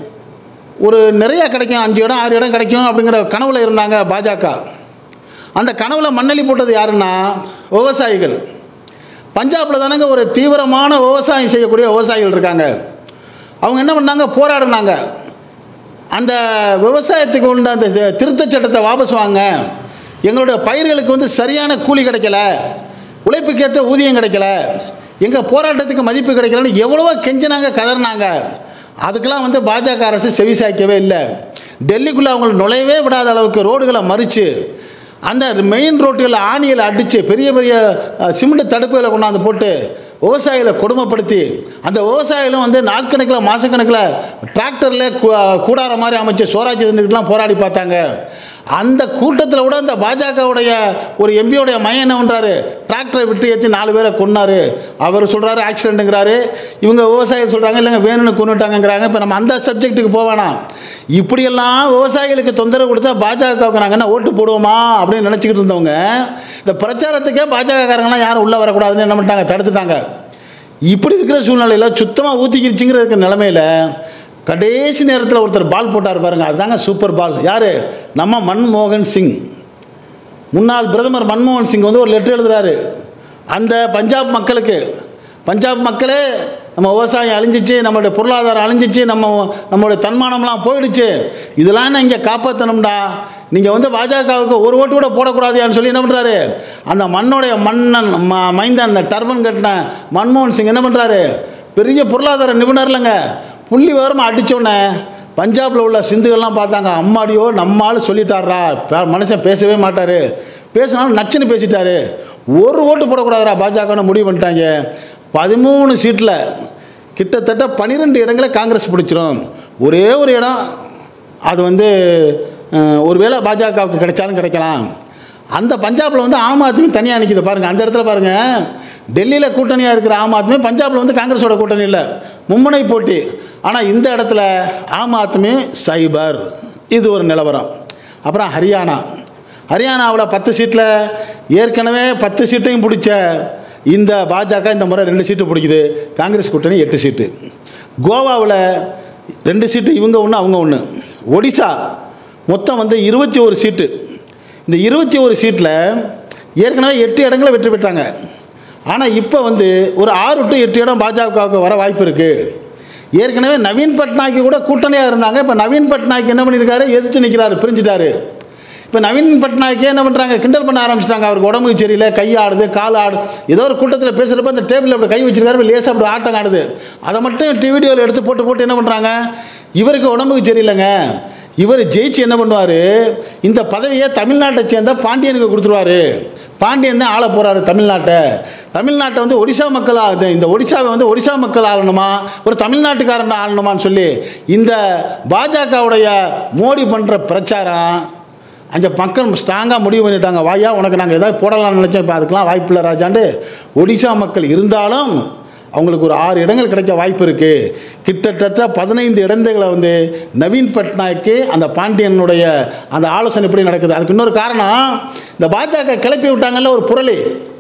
[SPEAKER 2] ஒரு நிறையா கிடைக்கும் அஞ்சு இடம் ஆறு இடம் கிடைக்கும் அப்படிங்கிற கனவுல இருந்தாங்க பாஜக அந்த கனவுல மண்ணள்ளி போட்டது யாருன்னா விவசாயிகள் பஞ்சாபில் தானங்க ஒரு தீவிரமான விவசாயம் செய்யக்கூடிய விவசாயிகள் இருக்காங்க அவங்க என்ன பண்ணாங்க போராடினாங்க அந்த விவசாயத்துக்கு உண்ட அந்த தி- திருத்தச் சட்டத்தை வாபஸ் வாங்க எங்களுடைய பயிர்களுக்கு வந்து சரியான கூலி கிடைக்கல உழைப்புக்கேற்ற ஊதியம் கிடைக்கல எங்கள் போராட்டத்துக்கு மதிப்பு கிடைக்கலன்னு எவ்வளவோ கெஞ்சினாங்க கதறினாங்க அதுக்கெல்லாம் வந்து பாஜக அரசு செவிசாய்க்கவே இல்லை டெல்லிக்குள்ளே அவங்களை நுழையவே விடாத அளவுக்கு ரோடுகளை மறித்து அந்த மெயின் ரோட்டுகளில் ஆணியில் அடித்து பெரிய பெரிய அஹ், சிமெண்ட் தடுப்புகளை கொண்டாந்து போட்டு விவசாயிகளை கொடுமைப்படுத்தி அந்த விவசாயிகளும் வந்து நாட்கணக்கில் மாதக்கணக்கில் டிராக்டரில் கூடார மாதிரி அமைச்சு சோராஜ் இருந்துக்கிட்டுலாம் போராடி பார்த்தாங்க அந்த கூட்டத்தில் கூட அந்த பாஜகவுடைய ஒரு எம்பியோடைய மையம் என்ன பண்ணுறாரு டிராக்டரை விட்டு ஏற்றி நாலு பேரை கொன்னாரு அவர் சொல்கிறாரு ஆக்சிடென்ட்டுங்கிறாரு இவங்க விவசாயிகள் சொல்கிறாங்க இல்லைங்க வேணும்னு கொண்டுட்டாங்கங்கிறாங்க இப்போ நம்ம அந்த சப்ஜெக்ட்டுக்கு போவேணாம் இப்படியெல்லாம் விவசாயிகளுக்கு தொந்தரவு கொடுத்தா பாஜகவுக்கு நாங்கள் என்ன ஓட்டு போடுவோமா அப்படின்னு நினச்சிக்கிட்டு இருந்தவங்க இந்த பிரச்சாரத்துக்கே பாஜகக்காரங்களாம் யாரும் உள்ளே வரக்கூடாதுன்னு என்ன பண்ணிட்டாங்க தடுத்துட்டாங்க இப்படி இருக்கிற சூழ்நிலையில் சுத்தமாக ஊற்றிக்கிருச்சுங்கிறதுக்கு நிலமையில் கடைசி நேரத்தில் ஒருத்தர் பால் போட்டார் பாருங்க அதுதாங்க சூப்பர் பால் யார் நம்ம மன்மோகன் சிங் முன்னாள் பிரதமர் மன்மோகன் சிங் வந்து ஒரு லெட்டர் எழுதுறாரு அந்த பஞ்சாப் மக்களுக்கு பஞ்சாப் மக்களே நம்ம விவசாயம் அழிஞ்சிச்சு நம்மளுடைய பொருளாதாரம் அழிஞ்சிச்சு நம்ம நம்மளுடைய தன்மானம்லாம் போயிடுச்சு இதெல்லாம் என்ன இங்கே காப்பாற்றணும்டா நீங்கள் வந்து பாஜகவுக்கு ஒரு ஓட்டு கூட போடக்கூடாதுன்னு சொல்லி என்ன பண்ணுறாரு அந்த மண்ணுடைய மன்னன் ம- மைந்தன் அந்த டர்பன் கட்டின மன்மோகன் சிங் என்ன பண்ணுறாரு பெரிய பொருளாதார நிபுணர் இல்லைங்க புள்ளி விவரமாக அடித்தோடனே பஞ்சாபில் உள்ள சிந்துகள்லாம் பார்த்தாங்க அம்மாடியோ நம்மால் சொல்லிட்டாரா பே- மனுஷன் பேசவே மாட்டார் பேசினாலும் நச்சுன்னு பேசிட்டாரு ஒரு ஓட்டு போடக்கூடாதுடா பாஜகன்னு முடிவு பண்ணிட்டாங்க பதிமூணு சீட்டில் கிட்டத்தட்ட பன்னிரெண்டு இடங்களை காங்கிரஸ் பிடிச்சிரும் ஒரே ஒரு இடம் அது வந்து அஹ், ஒருவேளை பாஜகவுக்கு கிடைச்சாலும் கிடைக்கலாம் அந்த பஞ்சாபில் வந்து ஆம் ஆத்மி தனியாக நிற்கிது பாருங்கள் அந்த இடத்துல பாருங்கள் டெல்லியில் கூட்டணியாக இருக்கிற ஆம் ஆத்மி பஞ்சாபில் வந்து காங்கிரஸோட கூட்டணி இல்லை மும்முனை போட்டி ஆனால் இந்த இடத்துல ஆம் ஆத்மி சைபர் இது ஒரு நிலவரம் அப்புறம் ஹரியானா ஹரியானாவில் பத்து சீட்டில் ஏற்கனவே பத்து சீட்டையும் பிடிச்ச இந்த பாஜக இந்த முறை ரெண்டு சீட்டு பிடிக்குது காங்கிரஸ் கூட்டணி எட்டு சீட்டு கோவாவில் ரெண்டு சீட்டு இவங்க ஒன்று அவங்க ஒன்று ஒடிசா மொத்தம் வந்து இருபத்தி ஒரு சீட்டு இந்த இருபத்தி ஒரு சீட்டில் ஏற்கனவே எட்டு இடங்களை வெற்றி பெற்றாங்க ஆனால் இப்போ வந்து ஒரு ஆறு டு எட்டு இடம் பாஜகவுக்கு வர வாய்ப்பு இருக்குது ஏற்கனவே நவீன் பட்நாயக்கு கூட கூட்டணியாக இருந்தாங்க இப்போ நவீன் பட்நாயக் என்ன பண்ணியிருக்காரு எதிர்த்து நிற்கிறாரு பிரிஞ்சுட்டாரு இப்போ நவீன் பட்நாயக்கே என்ன பண்ணுறாங்க கிண்டல் பண்ண ஆரம்பிச்சிட்டாங்க அவருக்கு உடம்புக்கு சரியில்லை கை ஆடுது கால் ஆடு ஏதோ ஒரு கூட்டத்தில் பேசுகிறப்ப அந்த டேபிளில் அப்படி கை வச்சிருக்காரு லேசாக அப்படி ஆட்டம் ஆடுது அதை மட்டும் டி வீடியோவில் எடுத்து போட்டு போட்டு என்ன பண்ணுறாங்க இவருக்கு உடம்புக்கு சரியில்லைங்க இவர் ஜெயிச்சு என்ன பண்ணுவார் இந்த பதவியை தமிழ்நாட்டை சேர்ந்த பாண்டியனுக்கு கொடுத்துருவாரு பாண்டியன் தான் ஆள போகிறாரு தமிழ்நாட்டை தமிழ்நாட்டை வந்து ஒடிசா மக்கள் ஆ- இந்த ஒடிசாவை வந்து ஒடிசா மக்கள் ஆளணுமா ஒரு தமிழ்நாட்டுக்காரன் ஆளணுமான்னு சொல்லி இந்த பாஜகவுடைய மோடி பண்ணுற பிரச்சாரம் அங்கே மக்கள் ஸ்ட்ராங்காக முடிவு பண்ணிட்டாங்க வாயா உனக்கு நாங்கள் ஏதாவது போடலாம்னு நினச்சோம் இப்போ அதுக்கெலாம் வாய்ப்பு இல்லை ராஜாண்டு ஒடிசா மக்கள் இருந்தாலும் அவங்களுக்கு ஒரு ஆறு இடங்கள் கிடைக்க வாய்ப்பு இருக்குது கிட்டத்தட்ட பதினைந்து இடங்களை வந்து நவீன் பட்நாயக்கு அந்த பாண்டியனுடைய அந்த ஆலோசனை எப்படி நடக்குது அதுக்கு இன்னொரு காரணம் இந்த பாஜக கிளப்பி விட்டாங்கல்ல ஒரு புரளி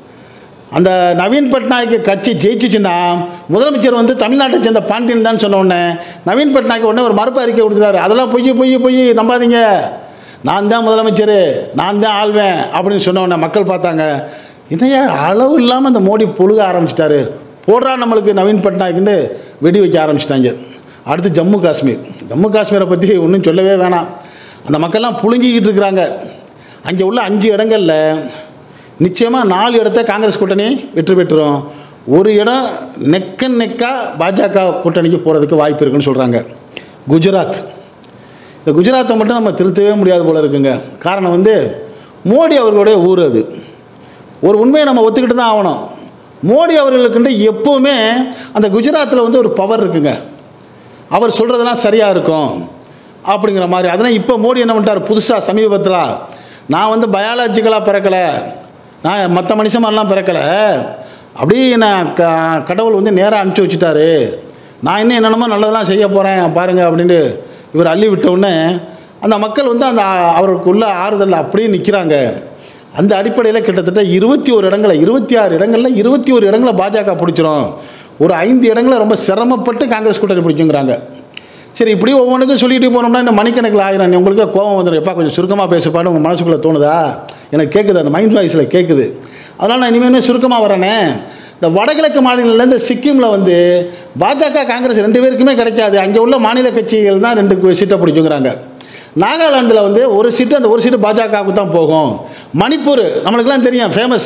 [SPEAKER 2] அந்த நவீன் பட்நாயக் கட்சி ஜெயிச்சிச்சுன்னா முதலமைச்சர் வந்து தமிழ்நாட்டை சேர்ந்த பாண்டியன் தான் சொன்ன உடனே நவீன் பட்நாயக் உடனே ஒரு மறுப்பு அறிக்கை கொடுத்துட்டாரு அதெல்லாம் பொய் பொய் பொய் நம்பாதீங்க நான் தான் முதலமைச்சர் நான் தான் ஆள்வேன் அப்படின்னு சொன்ன உடனே மக்கள் பார்த்தாங்க என்னையா அளவு இல்லாமல் இந்த மோடி பொழுக ஆரம்பிச்சிட்டாரு போடுறா நம்மளுக்கு நவீன் பட்நாயக்குன்னு வெடி வைக்க ஆரம்பிச்சிட்டாங்க அடுத்து ஜம்மு காஷ்மீர் ஜம்மு காஷ்மீரை பற்றி ஒன்றும் சொல்லவே வேணாம் அந்த மக்கள்லாம் புழுங்கிக்கிட்டு இருக்கிறாங்க அங்கே உள்ள அஞ்சு இடங்களில் நிச்சயமாக நாலு இடத்த காங்கிரஸ் கூட்டணி வெற்றி பெற்றுரும் ஒரு இடம் நெக்க நெக்காக பாஜக கூட்டணிக்கு போகிறதுக்கு வாய்ப்பு இருக்குன்னு சொல்கிறாங்க குஜராத் இந்த குஜராத்தை மட்டும் நம்ம திருத்தவே முடியாது போல இருக்குங்க காரணம் வந்து மோடி அவர்களுடைய ஊர் அது ஒரு உண்மையை நம்ம ஒத்துக்கிட்டு தான் ஆகணும் மோடி அவர்களுக்குண்டு எப்போவுமே அந்த குஜராத்தில் வந்து ஒரு பவர் இருக்குங்க அவர் சொல்கிறதெல்லாம் சரியாக இருக்கும் அப்படிங்கிற மாதிரி அதனால் இப்போ மோடி என்ன பண்ணிட்டார் புதுசாக சமீபத்தில் நான் வந்து பயாலஜிக்கலாக பிறக்கலை நான் மற்ற மனுஷன் மாதிரிலாம் பிறக்கலை அப்படியே நான் க கடவுள் வந்து நேராக அனுப்பிச்சி வச்சுட்டாரு நான் இன்னும் என்னென்னமோ நல்லதெல்லாம் செய்ய போகிறேன் பாருங்கள் அப்படின்ட்டு இவர் அள்ளி விட்ட உடனே அந்த மக்கள் வந்து அந்த அவருக்குள்ள ஆறுதல் அப்படியே நிற்கிறாங்க அந்த அடிப்படையில் கிட்டத்தட்ட இருபத்தி ஒரு இடங்களை இருபத்தி ஆறு இடங்களில் இருபத்தி ஒரு இடங்களை பாஜக பிடிச்சிரும் ஒரு ஐந்து இடங்களை ரொம்ப சிரமப்பட்டு காங்கிரஸ் கூட்டணி பிடிக்குங்கிறாங்க சரி இப்படி ஒவ்வொன்றுக்கும் சொல்லிட்டு போனோம்னா இந்த மணிக்கணக்கில் ஆயிரம் உங்களுக்கு கோவம் வந்துடும் எப்பா கொஞ்சம் சுருக்கமாக பேசுப்பான்னு உங்கள் மனசுக்குள்ளே தோணுதா எனக்கு கேட்குது அந்த மைண்ட் வாய்ஸில் கேட்குது அதனால் நான் இனிமேல் சுருக்கமாக வரேனே இந்த வடகிழக்கு மாநிலங்களில் இந்த சிக்கிமில் வந்து பாஜக காங்கிரஸ் ரெண்டு பேருக்குமே கிடைக்காது அங்கே உள்ள மாநில கட்சிகள் தான் ரெண்டு சீட்டை பிடிக்குங்கிறாங்க நாகாலாந்தில் வந்து ஒரு சீட்டு அந்த ஒரு சீட்டு பாஜகவுக்கு தான் போகும் மணிப்பூர் நம்மளுக்கெல்லாம் தெரியும் ஃபேமஸ்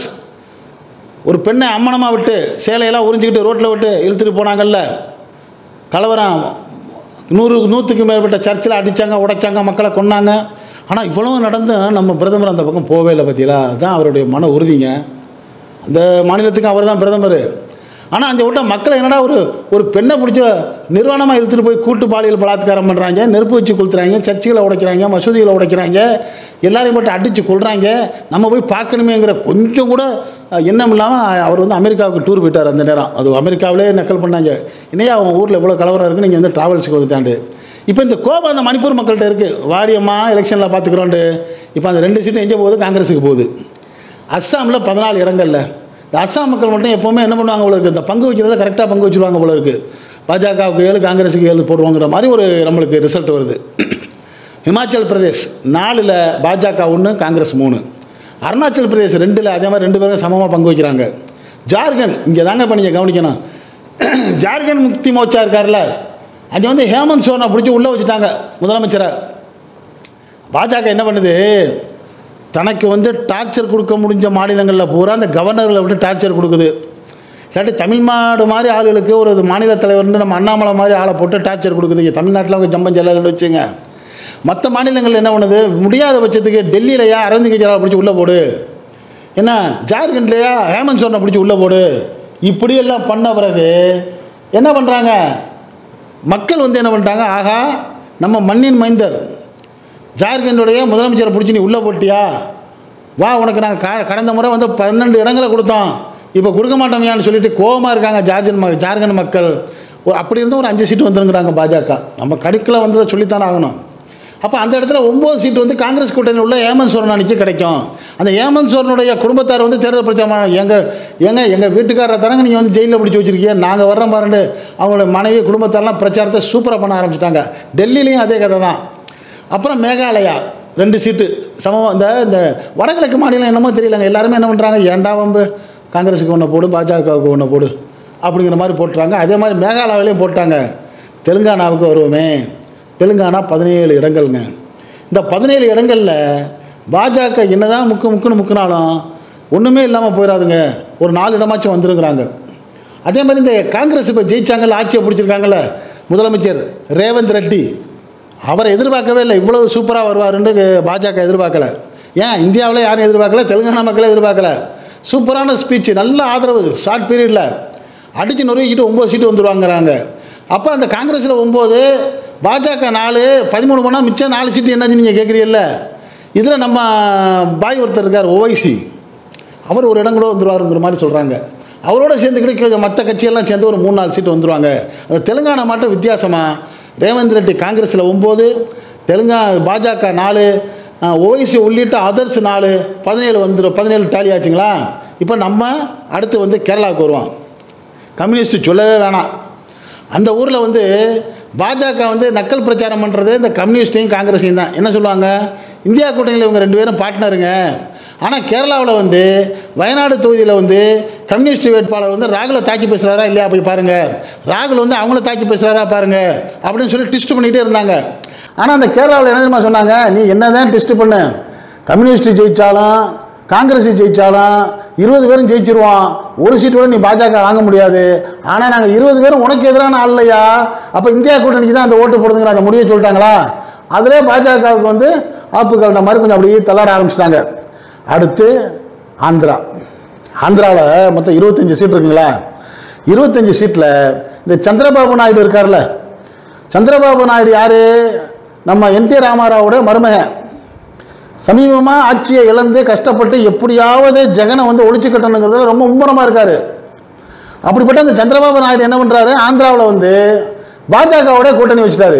[SPEAKER 2] ஒரு பெண்ணை அம்மனமாக விட்டு சேலையெல்லாம் உறிஞ்சிக்கிட்டு ரோட்டில் விட்டு இழுத்துட்டு போனாங்கல்ல கலவரம் நூறு நூற்றுக்கு மேற்பட்ட சர்ச்சில் அடித்தாங்க உடைச்சாங்க மக்களை கொன்னாங்க ஆனால் இவ்வளவு நடந்தும் நம்ம பிரதமர் அந்த பக்கம் போகவே இல்லை பார்த்தீங்களா அதுதான் அவருடைய மன உறுதிங்க அந்த மாநிலத்துக்கு அவர் தான் பிரதமர் ஆனால் அந்த விட்ட மக்களை என்னடா ஒரு ஒரு பெண்ணை பிடிச்ச நிர்வாணமாக இழுத்துட்டு போய் கூட்டு பாலியல் பலாத்காரம் பண்ணுறாங்க நெருப்பு வச்சு கொளுத்துறாங்க சர்ச்சுகளை உடைக்கிறாங்க மசூதிகளை உடைக்கிறாங்க எல்லாரையும் போட்டு அடித்து கொள்றாங்க நம்ம போய் பார்க்கணுமேங்கிற கொஞ்சம் கூட அஹ், எண்ணம் இல்லாமல் அவர் வந்து அமெரிக்காவுக்கு டூர் போயிட்டார் அந்த நேரம் அது அமெரிக்காவிலே நக்கல் பண்ணாங்க இன்னையா அவன் ஊரில் இவ்வளோ கலவரம் இருக்குது நீங்கள் வந்து ட்ராவல்ஸுக்கு வந்துட்டாண்டு இப்போ இந்த கோபம் அந்த மணிப்பூர் மக்கள்கிட்ட இருக்குது வாடியம்மா எலெக்ஷனில் பார்த்துக்குறோன்ட்டு இப்போ அந்த ரெண்டு சீட்டும் எங்கே போகுது காங்கிரஸுக்கு போகுது அஸ்ஸாமில் பதினாலு இடங்கள்ல இந்த அஸ்ஸாம் மக்கள் மட்டும் எப்போவுமே என்ன பண்ணுவாங்க போல இருக்குது இந்த பங்கு வைக்கிறத கரெக்டாக பங்கு வச்சுருவாங்க போல இருக்குது பாஜகவுக்கு ஏழு காங்கிரஸுக்கு ஏழு போடுவாங்கிற மாதிரி ஒரு நம்மளுக்கு ரிசல்ட் வருது ஹிமாச்சல் பிரதேஷ் நாலில் பாஜக ஒன்று காங்கிரஸ் மூணு அருணாச்சல் பிரதேஷ் ரெண்டில் அதே மாதிரி ரெண்டு பேரும் சமமாக பங்கு வைக்கிறாங்க ஜார்க்கண்ட் இங்கே தாங்க இப்போ நீங்கள் கவனிக்கணும் ஜார்க்கண்ட் முக்தி மோர்ச்சா இருக்கார்ல அங்கே வந்து ஹேமந்த் சோரனை பிடிச்சி உள்ளே வச்சுட்டாங்க முதலமைச்சரை பாஜக என்ன பண்ணுது தனக்கு வந்து டார்ச்சர் கொடுக்க முடிஞ்ச மாநிலங்களில் பூரா அந்த கவர்னர்களை விட்டு டார்ச்சர் கொடுக்குது இல்லாட்டி தமிழ்நாடு மாதிரி ஆளுகளுக்கு ஒரு மாநில தலைவர்னு நம்ம அண்ணாமலை மாதிரி ஆளை போட்டு டார்ச்சர் கொடுக்குது இங்கே தமிழ்நாட்டில் அவங்க ஜம்பம் செல்லாதுன்னு வச்சுங்க மற்ற மாநிலங்கள் என்ன பண்ணுது முடியாத பட்சத்துக்கு டெல்லியிலையா அரவிந்த் கெஜ்ரிவால் பிடிச்சி உள்ளே போடு என்ன ஜார்க்கண்ட்லையா ஹேமந்த் சோரனை பிடிச்சி உள்ளே போடு இப்படியெல்லாம் பண்ண பிறகு என்ன பண்ணுறாங்க மக்கள் வந்து என்ன பண்ணிட்டாங்க ஆகா நம்ம மண்ணின் மைந்தர் ஜார்க்கண்டுடைய முதலமைச்சரை பிடிச்சி நீ உள்ளே போட்டியா வா உனக்கு நாங்கள் க கடந்த முறை வந்து பன்னெண்டு இடங்களை கொடுத்தோம் இப்போ கொடுக்க மாட்டோமையான்னு சொல்லிட்டு கோவமாக இருக்காங்க ஜார்ஜன் ம ஜார்க்கண்ட் மக்கள் ஒரு அப்படி இருந்தும் ஒரு அஞ்சு சீட்டு வந்துருங்கிறாங்க பாஜக நம்ம கடுக்கில் வந்ததை சொல்லித்தானே ஆகணும் அப்போ அந்த இடத்துல ஒம்பது சீட்டு வந்து காங்கிரஸ் கூட்டணியில் உள்ள ஏமன் சோரன் அணிக்கு கிடைக்கும் அந்த ஏமன் சோரனுடைய குடும்பத்தார் வந்து தேர்தல் பிரச்சாரம் எங்கள் எங்க எங்கள் வீட்டுக்காரரை தரங்க நீங்கள் வந்து ஜெயிலில் பிடிச்சி வச்சிருக்கீங்க நாங்கள் வர்றோம் பாருண்டு அவங்களோட மனைவி குடும்பத்தாரெலாம் பிரச்சாரத்தை சூப்பராக பண்ண ஆரம்பிச்சிட்டாங்க டெல்லியிலையும் அதே கதை தான் அப்புறம் மேகாலயா ரெண்டு சீட்டு சமம் இந்த இந்த வடகிழக்கு மாநிலம் என்னமோ தெரியலங்க எல்லாருமே என்ன பண்ணுறாங்க ஏன்டா வம்பு காங்கிரஸுக்கு ஒன்று போடு பாஜகவுக்கு ஒன்று போடு அப்படிங்கிற மாதிரி போட்டுறாங்க அதே மாதிரி மேகாலயாவிலையும் போட்டாங்க தெலுங்கானாவுக்கு வருவோமே தெலுங்கானா பதினேழு இடங்கள்ங்க இந்த பதினேழு இடங்களில் பாஜக என்னதான் முக்கு முக்குன்னு முக்குனாலும் ஒன்றுமே இல்லாமல் போயிடாதுங்க ஒரு நாலு இடமாச்சும் வந்துருங்கிறாங்க அதே மாதிரி இந்த காங்கிரஸ் இப்போ ஜெயிச்சாங்கல்ல ஆட்சியை பிடிச்சிருக்காங்கல்ல முதலமைச்சர் ரேவந்த் ரெட்டி அவரை எதிர்பார்க்கவே இல்லை இவ்வளவு சூப்பராக வருவாருன்னு பாஜக எதிர்பார்க்கல ஏன் இந்தியாவில் யாரும் எதிர்பார்க்கல தெலுங்கானா மக்களே எதிர்பார்க்கல சூப்பரான ஸ்பீச் நல்ல ஆதரவு ஷார்ட் பீரியடில் அடித்து நொறுக்கிட்டு ஒம்பது சீட்டு வந்துருவாங்கிறாங்க அப்போ அந்த காங்கிரஸில் ஒம்பது பாஜக நாலு பதிமூணு போனால் மிச்சம் நாலு சீட்டு என்னன்னு நீங்கள் கேட்குறீல்ல இதில் நம்ம பாய் ஒருத்தர் இருக்கார் ஓவைசி அவர் ஒரு இடம் கூட வந்துருவாருங்கிற மாதிரி சொல்கிறாங்க அவரோட சேர்ந்துக்கிட்டு மற்ற கட்சியெல்லாம் சேர்ந்து ஒரு மூணு நாலு சீட்டு வந்துருவாங்க அது தெலுங்கானா மட்டும் வித்தியாசமாக ரேவந்த் ரெட்டி காங்கிரஸில் ஒம்பது தெலுங்கா பாஜக நாலு ஓய்சி உள்ளிட்ட அதர்ஸ் நாலு பதினேழு வந்துடும் பதினேழு டாலி ஆச்சுங்களா இப்போ நம்ம அடுத்து வந்து கேரளாவுக்கு வருவோம் கம்யூனிஸ்ட் சொல்லவே வேணாம் அந்த ஊரில் வந்து பாஜக வந்து நக்கல் பிரச்சாரம் பண்ணுறது இந்த கம்யூனிஸ்டையும் காங்கிரஸையும் தான் என்ன சொல்லுவாங்க இந்தியா கூட்டணியில் இவங்க ரெண்டு பேரும் பார்ட்னருங்க ஆனால் கேரளாவில் வந்து வயநாடு தொகுதியில் வந்து கம்யூனிஸ்ட் வேட்பாளர் வந்து ராகுலை தாக்கி பேசுகிறாரா இல்லையா போய் பாருங்கள் ராகுல் வந்து அவங்கள தாக்கி பேசுகிறாரா பாருங்கள் அப்படின்னு சொல்லி டிஸ்ட் பண்ணிகிட்டே இருந்தாங்க ஆனால் அந்த கேரளாவில் என்ன தெரியுமா சொன்னாங்க நீ என்ன தான் டெஸ்ட் பண்ணு கம்யூனிஸ்ட் ஜெயித்தாலும் காங்கிரஸ் ஜெயித்தாலும் இருபது பேரும் ஜெயிச்சிருவோம் ஒரு சீட்டு கூட நீ பாஜக வாங்க முடியாது ஆனால் நாங்கள் இருபது பேரும் உனக்கு எதிரான ஆள் இல்லையா அப்போ இந்தியா கூட்டணிக்கு தான் அந்த ஓட்டு போடுதுங்கிற அந்த முடிவை சொல்லிட்டாங்களா அதிலே பாஜகவுக்கு வந்து ஆப்பு கலந்த மாதிரி கொஞ்சம் அப்படியே தள்ளாட ஆரம்பிச்சிட்டாங்க அடுத்து ஆந்திரா ஆந்திராவில் மொத்தம் இருபத்தஞ்சி சீட் இருக்குங்களா இருபத்தஞ்சி சீட்டில் இந்த சந்திரபாபு நாயுடு இருக்கார்ல சந்திரபாபு நாயுடு யார் நம்ம என் டி ராமாராவோட மருமகன் சமீபமாக ஆட்சியை இழந்து கஷ்டப்பட்டு எப்படியாவது ஜெகனை வந்து ஒழிச்சு கட்டணுங்கிறதுல ரொம்ப மும்முரமாக இருக்கார் அப்படிப்பட்ட அந்த சந்திரபாபு நாயுடு என்ன பண்ணுறாரு ஆந்திராவில் வந்து பாஜகவோட கூட்டணி வச்சுட்டாரு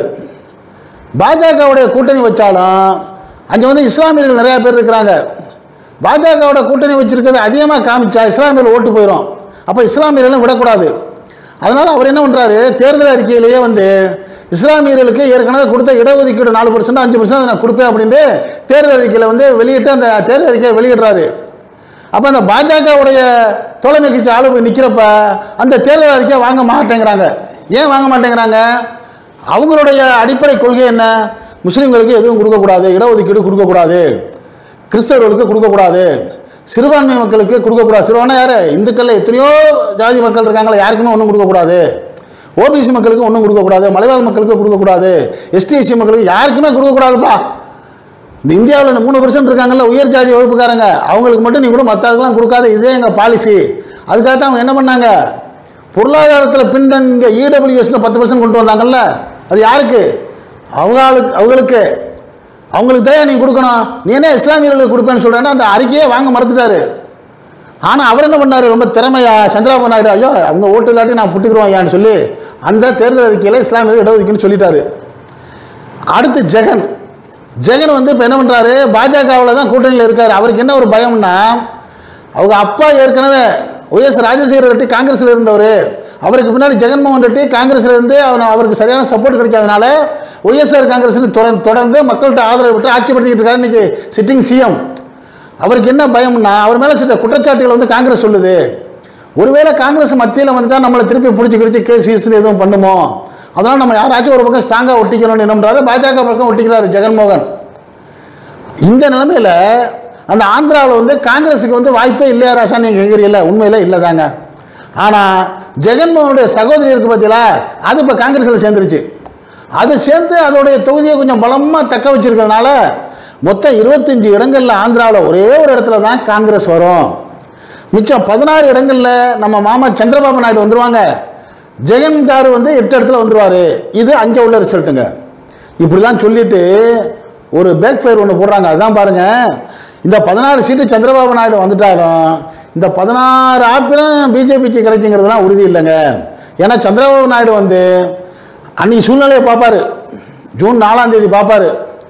[SPEAKER 2] பாஜகவுடைய கூட்டணி வச்சாலும் அங்கே வந்து இஸ்லாமியர்கள் நிறையா பேர் இருக்கிறாங்க பாஜகவோட கூட்டணி வச்சிருக்கிறது அதிகமாக காமிச்சா இஸ்லாமியர்கள் ஓட்டு போயிடும் அப்போ இஸ்லாமியர்களும் விடக்கூடாது அதனால் அவர் என்ன பண்ணுறாரு தேர்தல் அறிக்கையிலேயே வந்து இஸ்லாமியர்களுக்கு ஏற்கனவே கொடுத்த இடஒதுக்கீடு நாலு பர்சன்ட் அஞ்சு பர்சன்ட் நான் கொடுப்பேன் அப்படின்ட்டு தேர்தல் அறிக்கையில் வந்து வெளியிட்டு அந்த தேர்தல் அறிக்கையை வெளியிடுறாரு அப்போ அந்த பாஜகவுடைய தோழமை கட்சி ஆளு போய் நிற்கிறப்ப அந்த தேர்தல் அறிக்கையை வாங்க மாட்டேங்கிறாங்க ஏன் வாங்க மாட்டேங்கிறாங்க அவங்களுடைய அடிப்படை கொள்கை என்ன முஸ்லீம்களுக்கு எதுவும் கொடுக்கக்கூடாது இடஒதுக்கீடு கொடுக்கக்கூடாது கிறிஸ்தவர்களுக்கு கொடுக்கக்கூடாது சிறுபான்மை மக்களுக்கு கொடுக்கக்கூடாது சிறுபான்மை யார் இந்துக்களில் எத்தனையோ ஜாதி மக்கள் இருக்காங்களா யாருக்குமே ஒன்றும் கொடுக்கக்கூடாது ஓபிசி மக்களுக்கு ஒன்றும் கொடுக்கக்கூடாது மலைவாழ் மக்களுக்கு கொடுக்கக்கூடாது எஸ்டிஎஸ்சி மக்களுக்கு யாருக்குமே கொடுக்கக்கூடாதுப்பா இந்த இந்தியாவில் இந்த மூணு பர்சன்ட் இருக்காங்கல்ல உயர் ஜாதி வகுப்புக்காரங்க அவங்களுக்கு மட்டும் நீ கூட மற்றவங்களுக்குலாம் கொடுக்காத இதே எங்கள் பாலிசி அதுக்காக தான் அவங்க என்ன பண்ணாங்க பொருளாதாரத்தில் பின்தங்க இடபிள்யூஎஸ்ல பத்து பர்சன்ட் கொண்டு வந்தாங்கல்ல அது யாருக்கு அவங்களுக்கு அவங்களுக்கு அவங்களுக்கு தான் நீ கொடுக்கணும் நீ என்ன இஸ்லாமியர்களுக்கு கொடுப்பேன்னு சொல்கிறேன்னா அந்த அறிக்கையே வாங்க மறுத்துட்டாரு ஆனால் அவர் என்ன பண்ணார் ரொம்ப திறமையா சந்திரபாபு நாயுடு ஐயோ அவங்க ஓட்டு இல்லாட்டி நான் புட்டுக்குருவோம் ஐயான்னு சொல்லி அந்த தேர்தல் அறிக்கையில் இஸ்லாமியர்கள் இடஒதுக்கீன்னு சொல்லிட்டாரு அடுத்து ஜெகன் ஜெகன் வந்து இப்போ என்ன பண்ணுறாரு பாஜகவில் தான் கூட்டணியில் இருக்கார் அவருக்கு என்ன ஒரு பயம்னா அவங்க அப்பா ஏற்கனவே ஒய்எஸ் ராஜசேகர் ரெட்டி காங்கிரஸில் இருந்தவர் அவருக்கு பின்னாடி ஜெகன்மோகன் ரெட்டி காங்கிரஸில் இருந்து அவன் அவருக்கு சரியான சப்போர்ட் கிடைக்காதனால ஒய்எஸ்ஆர் காங்கிரஸ்னு தொடர்ந்து தொடர்ந்து மக்கள்கிட்ட ஆதரவு விட்டு ஆட்சி படுத்திக்கிட்டு இருக்காரு இன்னைக்கு சிட்டிங் சிஎம் அவருக்கு என்ன பயம்னா அவர் மேலே சில குற்றச்சாட்டுகள் வந்து காங்கிரஸ் சொல்லுது ஒருவேளை காங்கிரஸ் மத்தியில் வந்துட்டா நம்மளை திருப்பி பிடிச்சி கிடிச்சி கேஸ் கீஸ்னு எதுவும் பண்ணுமோ அதனால் நம்ம யாராச்சும் ஒரு பக்கம் ஸ்ட்ராங்காக ஒட்டிக்கணும்னு என்னன்றாரு பாஜக பக்கம் ஒட்டிக்கிறாரு ஜெகன்மோகன் இந்த நிலைமையில் அந்த ஆந்திராவில் வந்து காங்கிரஸுக்கு வந்து வாய்ப்பே இல்லையா ராசா நீங்கள் கேட்குறீங்கள உண்மையில் இல்லை தாங்க ஆனால் ஜெகன்மோகனுடைய சகோதரி இருக்கு பார்த்தீங்களா அது இப்போ காங்கிரஸில் சேர்ந்துருச்சு அது சேர்ந்து அதோடைய தொகுதியை கொஞ்சம் பலமாக தக்க வச்சிருக்கிறதுனால மொத்தம் இருபத்தஞ்சி இடங்களில் ஆந்திராவில் ஒரே ஒரு இடத்துல தான் காங்கிரஸ் வரும் மிச்சம் பதினாறு இடங்களில் நம்ம மாமா சந்திரபாபு நாயுடு வந்துருவாங்க ஜெகன் காரு வந்து எட்டு இடத்துல வந்துருவார் இது அங்கே உள்ள ரிசல்ட்டுங்க இப்படிலாம் சொல்லிட்டு ஒரு பேக் ஃபயர் ஒன்று போடுறாங்க அதான் பாருங்க இந்த பதினாறு சீட்டு சந்திரபாபு நாயுடு வந்துட்டாலும் இந்த பதினாறு ஆப்பிலும் பிஜேபிக்கு கிடைக்குங்கிறதுலாம் உறுதி இல்லைங்க ஏன்னா சந்திரபாபு நாயுடு வந்து அன்னைக்கு சூழ்நிலையை பார்ப்பாரு ஜூன் நாலாம் தேதி பார்ப்பாரு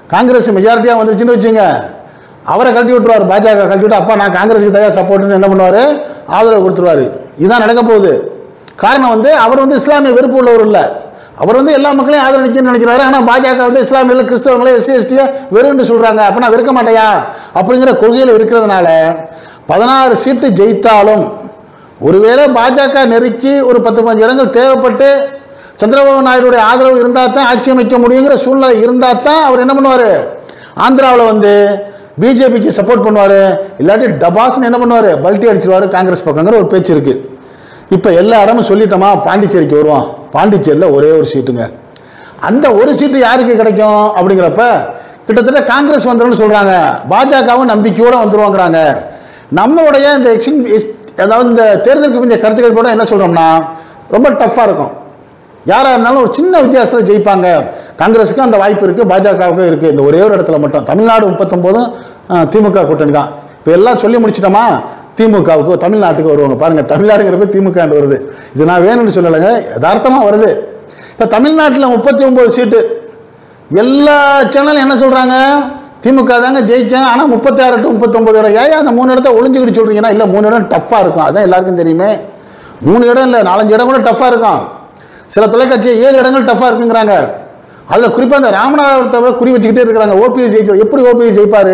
[SPEAKER 2] காங்கிரஸ் மெஜாரிட்டியாக வந்துச்சுன்னு வச்சுங்க அவரை கழட்டி விட்டுருவார் பாஜக கழட்டி விட்டு அப்பா நான் காங்கிரஸுக்கு தயார் சப்போர்ட்னு என்ன பண்ணுவார் ஆதரவு கொடுத்துருவாரு இதுதான் நடக்க போகுது காரணம் வந்து அவர் வந்து இஸ்லாமிய வெறுப்பு உள்ளவர் இல்லை அவர் வந்து எல்லா மக்களையும் ஆதரவிச்சுன்னு நினைக்கிறாரு ஆனால் பாஜக வந்து இஸ்லாமியில் கிறிஸ்தவங்களே எஸ்சி எஸ்டியை வெறுன்னு சொல்கிறாங்க அப்போ நான் வெறுக்க மாட்டேயா அப்படிங்கிற கொள்கையில் இருக்கிறதுனால பதினாறு சீட்டு ஜெயித்தாலும் ஒருவேளை பாஜக நெருக்கி ஒரு பத்து பதினஞ்சு இடங்கள் தேவைப்பட்டு சந்திரபாபு நாயுடுடைய ஆதரவு இருந்தால் தான் ஆட்சி அமைக்க முடியுங்கிற சூழ்நிலை இருந்தால் தான் அவர் என்ன பண்ணுவார் ஆந்திராவில் வந்து பிஜேபிக்கு சப்போர்ட் பண்ணுவார் இல்லாட்டி டபாஸ்னு என்ன பண்ணுவார் பல்ட்டி அடிச்சிருவார் காங்கிரஸ் பக்கங்கிற ஒரு பேச்சு இருக்குது இப்போ எல்லா இடமும் சொல்லிட்டோமா பாண்டிச்சேரிக்கு வருவோம் பாண்டிச்சேரியில் ஒரே ஒரு சீட்டுங்க அந்த ஒரு சீட்டு யாருக்கு கிடைக்கும் அப்படிங்கிறப்ப கிட்டத்தட்ட காங்கிரஸ் வந்துடும்னு சொல்கிறாங்க பாஜகவும் நம்பிக்கையோடு வந்துருவாங்கிறாங்க நம்மளுடைய இந்த எக்ஸிங் அதாவது இந்த தேர்தலுக்கு பிந்தைய கருத்துக்கள் கூட என்ன சொல்கிறோம்னா ரொம்ப டஃப்பாக இருக்கும் யாராக இருந்தாலும் ஒரு சின்ன வித்தியாசத்தில் ஜெயிப்பாங்க காங்கிரஸுக்கும் அந்த வாய்ப்பு இருக்குது பாஜகவுக்கும் இருக்குது இந்த ஒரே ஒரு இடத்துல மட்டும் தமிழ்நாடு முப்பத்தொம்போதும் அஹ், திமுக கூட்டணி தான் இப்போ எல்லாம் சொல்லி முடிச்சிட்டோமா திமுகவுக்கு தமிழ்நாட்டுக்கு வருவாங்க பாருங்கள் தமிழ்நாடுங்கிறப்ப திமுக வருது இது நான் வேணும்னு சொல்லலைங்க யதார்த்தமாக வருது இப்போ தமிழ்நாட்டில் முப்பத்தி ஒம்பது சீட்டு எல்லா சேனலும் என்ன சொல்கிறாங்க திமுக தாங்க ஜெயிச்சாங்க ஆனால் முப்பத்தாறு டு முப்பத்தொம்பது இடம் ஏன் அந்த மூணு இடத்த ஒளிஞ்சுக்கிட்டு சொல்கிறீங்கன்னா இல்லை மூணு இடம் டஃப்பாக இருக்கும் அதான் எல்லாருக்கும் தெரியுமே மூணு இடம் இல்லை நாலஞ்சு இடம் கூட டஃப்பாக இருக்கும் சில தொலைக்காட்சி ஏழு இடங்கள் டஃப்பாக இருக்குங்கிறாங்க அதில் குறிப்பாக அந்த ராமநாதபுரத்தை விட குறி வச்சுக்கிட்டே இருக்கிறாங்க ஓபிஎஸ் ஜெயிச்சு எப்படி ஓபிஎஸ் ஜெயிப்பார்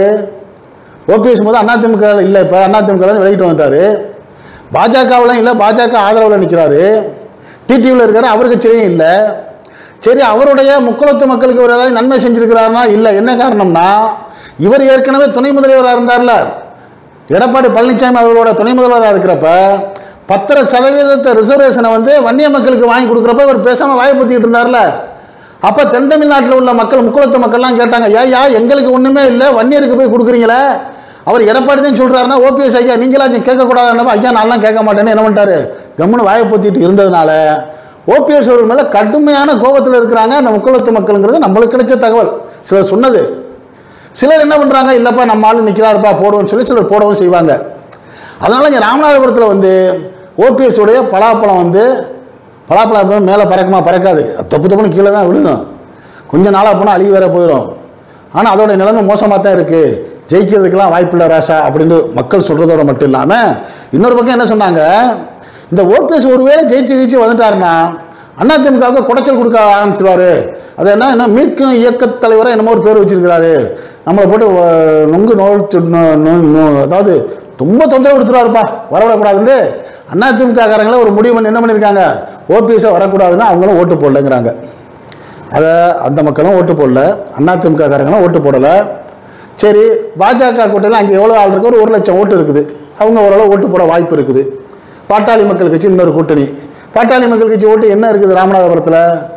[SPEAKER 2] ஓபிஎஸ் போது அதிமுக இல்லை இப்போ அதிமுக விலகிட்டு வந்துட்டாரு பாஜகவிலும் இல்லை பாஜக ஆதரவில் நிற்கிறாரு டிடிவியில் இருக்காரு அவர் கட்சியிலையும் இல்லை சரி அவருடைய முக்குளத்து மக்களுக்கு ஒரு ஏதாவது நன்மை செஞ்சிருக்கிறாருன்னா இல்லை என்ன காரணம்னா இவர் ஏற்கனவே துணை முதல்வராக இருந்தார்ல எடப்பாடி பழனிசாமி அவர்களோட துணை முதல்வராக இருக்கிறப்ப பத்தரை சதவீதத்தை ரிசர்வேஷனை வந்து வன்னிய மக்களுக்கு வாங்கி கொடுக்குறப்ப இவர் பேசாமல் வாயை பற்றிக்கிட்டு இருந்தார்ல அப்போ தென் தமிழ்நாட்டில் உள்ள மக்கள் முக்குளத்து மக்கள்லாம் கேட்டாங்க ஏய்யா எங்களுக்கு ஒன்றுமே இல்லை வன்னியருக்கு போய் கொடுக்குறீங்களே அவர் எடப்பாடி தான் சொல்கிறாருன்னா ஓபிஎஸ் ஐயா நீங்களாச்சும் கேட்கக்கூடாதுன்னா ஐயா நான்லாம் கேட்க மாட்டேன்னு என்ன பண்ணிட்டாரு கம்முன்னு வாயை பொத்திட்டு இருந்ததுனால ஓபிஎஸ் அவர்கள் மேலே கடுமையான கோபத்தில் இருக்கிறாங்க அந்த முக்குளத்து மக்களுங்கிறது நம்மளுக்கு கிடைச்ச தகவல் சிலர் சொன்னது சிலர் என்ன பண்ணுறாங்க இல்லைப்பா நம்ம ஆள் நிற்கிறாருப்பா போடுவோம்னு சொல்லி சிலர் போடவும் செய்வாங்க அதனால் இங்கே ராமநாதபுரத்தில் வந்து ஓபிஎஸ் உடைய பலாப்பழம் வந்து பலாப்பழம் மேலே பறக்குமா பறக்காது தப்பு தப்புன்னு கீழே தான் விழுகும் கொஞ்ச நாளாக போனால் அழுகி வேற போயிடும் ஆனால் அதோட நிலைமை மோசமாக தான் இருக்குது ஜெயிக்கிறதுக்கெல்லாம் வாய்ப்பில்லை ராசா அப்படின்னு மக்கள் சொல்கிறதோட மட்டும் இல்லாமல் இன்னொரு பக்கம் என்ன சொன்னாங்க இந்த ஓபிஎஸ் ஒருவேளை ஜெயிச்சு ஜெயிச்சு வந்துட்டாருன்னா அதிமுகவுக்கு குடைச்சல் கொடுக்க ஆரம்பிச்சிருவாரு அது என்ன என்ன மீட்கும் இயக்கத் தலைவராக என்னமோ ஒரு பேர் வச்சிருக்கிறாரு நம்மளை போட்டு அஹ், நொங்கு நோல் நொ- நொ- நொ- அதாவது ரொம்ப தொந்தரவு கொடுத்துருவாருப்பா வரவிடக்கூடாதுன்னு அதிமுக காரங்களே ஒரு முடிவு பண்ணி என்ன பண்ணியிருக்காங்க ஓபிஎஸ்ஸை வரக்கூடாதுன்னு அவங்களும் ஓட்டு போடலைங்கிறாங்க அதை அந்த மக்களும் ஓட்டு போடல அதிமுக காரங்களும் ஓட்டு போடலை சரி பாஜக கூட்டத்தில் அங்கே எவ்வளோ ஆள் இருக்கு ஒரு ஒரு லட்சம் ஓட்டு இருக்குது அவங்க ஓரளவு ஓட்டு போட வாய்ப்பு இருக்குது பாட்டாளி மக்கள் கட்சி இன்னொரு கூட்டணி பாட்டாளி மக்கள் கட்சி ஓட்டு என்ன இருக்குது ராமநாதபுரத்தில்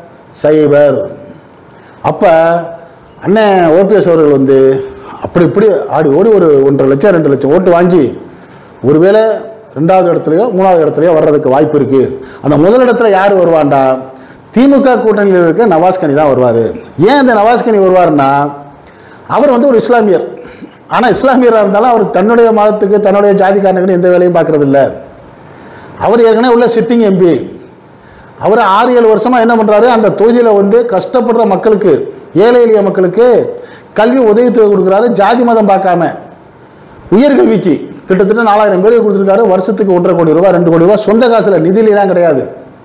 [SPEAKER 2] சைபர் அப்போ அண்ணன் ஓபிஎஸ் அவர்கள் வந்து அப்படி இப்படி ஆடி ஓடி ஒரு ஒன்றரை லட்சம் ரெண்டு லட்சம் ஓட்டு வாங்கி ஒருவேளை ரெண்டாவது இடத்துலையோ மூணாவது இடத்துலையோ வர்றதுக்கு வாய்ப்பு இருக்குது அந்த முதல் இடத்துல யார் வருவான்டா திமுக கூட்டணியில் இருக்க நவாஸ்கனி தான் வருவார் ஏன் இந்த நவாஸ்கனி வருவார்னா அவர் வந்து ஒரு இஸ்லாமியர் ஆனால் இஸ்லாமியராக இருந்தாலும் அவர் தன்னுடைய மதத்துக்கு தன்னுடைய ஜாதிக்காரனுக்கு எந்த வேலையும் பார்க்கறதில்ல அவர் ஏற்கனவே உள்ள சிட்டிங் எம்பி அவர் ஆறு ஏழு வருஷமாக என்ன பண்ணுறாரு அந்த தொகுதியில் வந்து கஷ்டப்படுற மக்களுக்கு ஏழை எளிய மக்களுக்கு கல்வி உதவித்தொகை கொடுக்குறாரு ஜாதி மதம் பார்க்காம உயர்கல்விக்கு கிட்டத்தட்ட நாலாயிரம் பேருக்கு கொடுத்துருக்காரு வருஷத்துக்கு ஒன்றரை கோடி ரூபாய் ரெண்டு கோடி ரூபாய் சொந்த காசில் நிதியிலாம் கிடையாது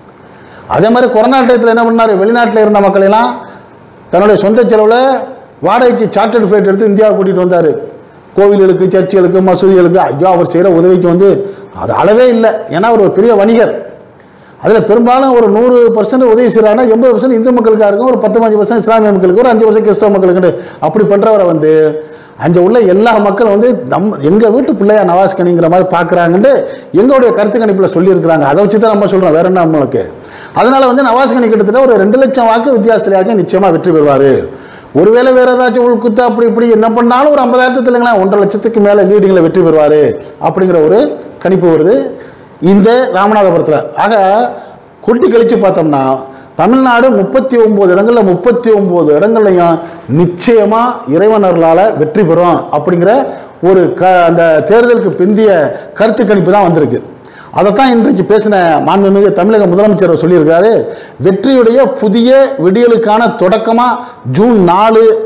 [SPEAKER 2] அதே மாதிரி கொரோனா டயத்தில் என்ன பண்ணார் வெளிநாட்டில் இருந்த மக்களெல்லாம் தன்னுடைய சொந்த செலவில் வாடகைக்கு சார்ட்டர்ட் ஃப்ளைட் எடுத்து இந்தியாவை கூட்டிகிட்டு வந்தார் கோவில்களுக்கு சர்ச்சுகளுக்கு மசூதிகளுக்கு ஐயோ அவர் செய்கிற உதவிக்கு வந்து அது அளவே இல்லை ஏன்னா அவர் ஒரு பெரிய வணிகர் அதில் பெரும்பாலும் ஒரு நூறு பர்சன்ட் உதவி செய்கிறாங்கன்னா எண்பது பர்சன்ட் இந்து மக்களுக்காக இருக்கும் ஒரு பத்தொம்பது பர்சன்ட் இஸ்லாமிய மக்களுக்கு ஒரு அஞ்சு பர்சன்ட் கிறிஸ்தவ மக்களுக்கு அப்படி பண்ணுறவரை வந்து அங்கே உள்ள எல்லா மக்களும் வந்து நம் எங்கள் வீட்டு பிள்ளையா நவாஸ் கனிங்கிற மாதிரி பார்க்குறாங்கன்ட்டு எங்களுடைய கருத்து கணிப்பில் சொல்லியிருக்கிறாங்க அதை வச்சு தான் நம்ம சொல்கிறோம் வேற என்ன நம்மளுக்கு அதனால் வந்து நவாஸ் கனி கிட்டத்தட்ட ஒரு ரெண்டு லட்சம் வாக்கு வித்தியாசத்துலையாச்சும் நிச்சயமாக வெற்றி பெறுவார் ஒருவேளை வேற ஏதாச்சும் உள்குத்து அப்படி இப்படி என்ன பண்ணாலும் ஒரு ஐம்பதாயிரத்து இல்லைங்களா ஒன்றரை லட்சத்துக்கு மேலே லீடிங்கில் வெற்றி பெறுவார் அப்படிங்கிற ஒரு கணிப்பு வருது இந்த ராமநாதபுரத்தில் ஆக கொட்டி கழித்து பார்த்தோம்னா தமிழ்நாடு முப்பத்தி ஒம்பது இடங்களில் முப்பத்தி ஒம்பது இடங்கள்லையும் நிச்சயமாக இறைவனர்களால் வெற்றி பெறும் அப்படிங்கிற ஒரு க அந்த தேர்தலுக்கு பிந்திய கருத்து கணிப்பு தான் வந்திருக்கு அதைத்தான் இன்றைக்கு பேசின மாண்புமிகு தமிழக முதலமைச்சர் சொல்லியிருக்காரு வெற்றியுடைய புதிய விடியலுக்கான தொடக்கமாக ஜூன் நாலு